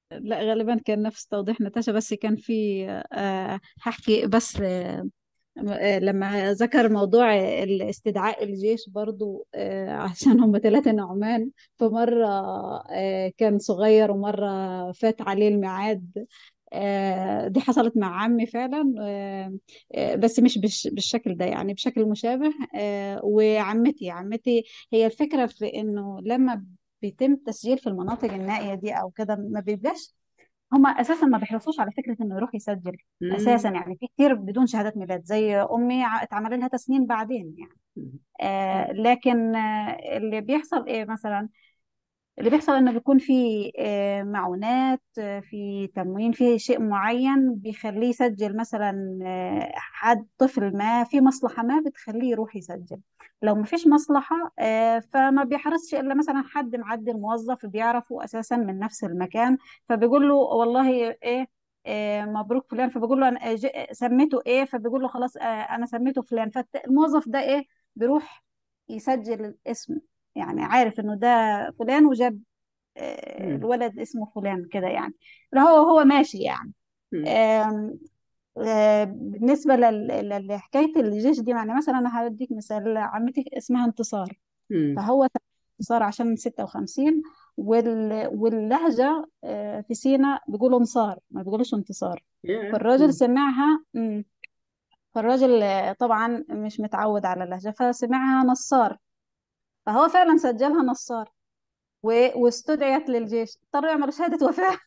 لا غالبا كان نفس توضيح نتاشا بس كان في آه، هحكي بس آه، آه، لما ذكر موضوع الاستدعاء الجيش برضو آه، عشان هم ثلاثة نعمان فمرة آه، كان صغير ومرة فات عليه الميعاد آه، دي حصلت مع عمي فعلا آه، آه، بس مش بالش- بالشكل ده يعني بشكل مشابه آه، وعمتي عمتي هي الفكرة في انه لما بيتم تسجيل في المناطق النائية دي او كده ما بيبقاش هما اساسا ما بيحرصوش على فكره انه يروح يسجل اساسا مم. يعني في كتير بدون شهاده ميلاد زي امي ع- اتعمل لها تسنين بعدين يعني مم. آه لكن آه اللي بيحصل ايه مثلا اللي بيحصل انه بيكون في آه، معونات آه، في تموين في شيء معين بيخليه يسجل مثلا آه، حد طفل ما في مصلحة ما بتخليه يروح يسجل لو ما فيش مصلحة آه، فما بيحرصش الا مثلا حد معدي الموظف بيعرفه اساسا من نفس المكان فبيقول له والله ايه آه، مبروك فلان فبيقول له انا ج- سميته ايه فبيقول له خلاص آه، انا سميته فلان فالموظف ده ايه بيروح يسجل الاسم يعني عارف انه ده فلان وجاب آه، مم. الولد اسمه فلان كده يعني اللي هو هو ماشي يعني مم. آم، آه، بالنسبة لل- لل- لحكاية الجيش دي يعني مثلا أنا هديك مثال عمتي اسمها انتصار مم. فهو انتصار عشان 56 وال... واللهجة آه، في سينا بيقولوا انصار ما بيقولوش انتصار يا فالراجل مم. سمعها مم، فالراجل آه، طبعا مش متعود على اللهجة فسمعها نصار فهو فعلا سجلها نصار و- واستدعيت للجيش اضطروا يعملوا شهادة وفاة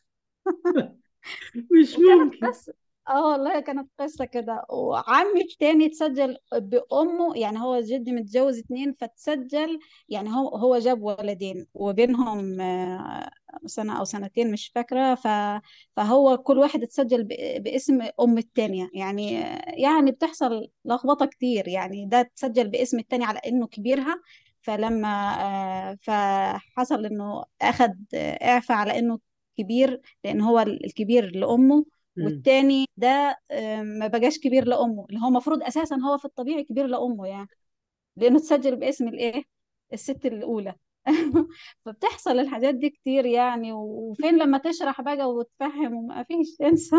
مش وكانت ممكن قصة اه والله كانت قصة كده وعمي التاني تسجل بأمه يعني هو جدي متجوز اتنين فتسجل يعني هو هو جاب ولدين وبينهم آه، سنة أو سنتين مش فاكرة ف فهو كل واحد اتسجل ب- باسم أم التانية يعني يعني بتحصل لخبطة كتير يعني ده تسجل باسم التاني على إنه كبيرها فلما آه، فحصل إنه أخد آه، إعفاء على إنه كبير لأن هو الكبير لأمه مم. والتاني ده آه، ما بقاش كبير لأمه اللي هو المفروض أساسا هو في الطبيعي كبير لأمه يعني لأنه تسجل باسم الإيه الست الأولى فبتحصل الحاجات دي كتير يعني وفين لما تشرح بقى وتفهم وما فيش انسى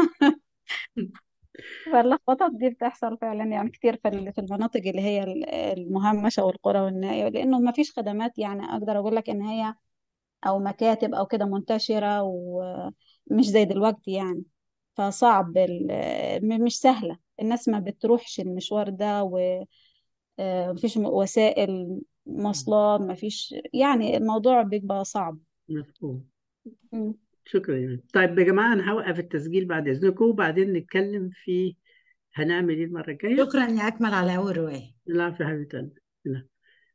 فاللخبطات دي بتحصل فعلا يعني كتير في ال- في المناطق اللي هي ال- المهمشة والقرى والنائية لأنه ما فيش خدمات يعني أقدر أقول لك إن هي أو مكاتب أو كده منتشرة ومش زي دلوقتي يعني فصعب ال- م- مش سهلة الناس ما بتروحش المشوار ده ومفيش وسائل مواصلات مفيش يعني الموضوع بيبقى صعب مفهوم مم. شكرا يعني. طيب يا جماعة أنا هوقف التسجيل بعد إذنكم وبعدين نتكلم في هنعمل إيه المرة الجاية شكرا يا أكمل على أول رواية لا في حبيبتي لا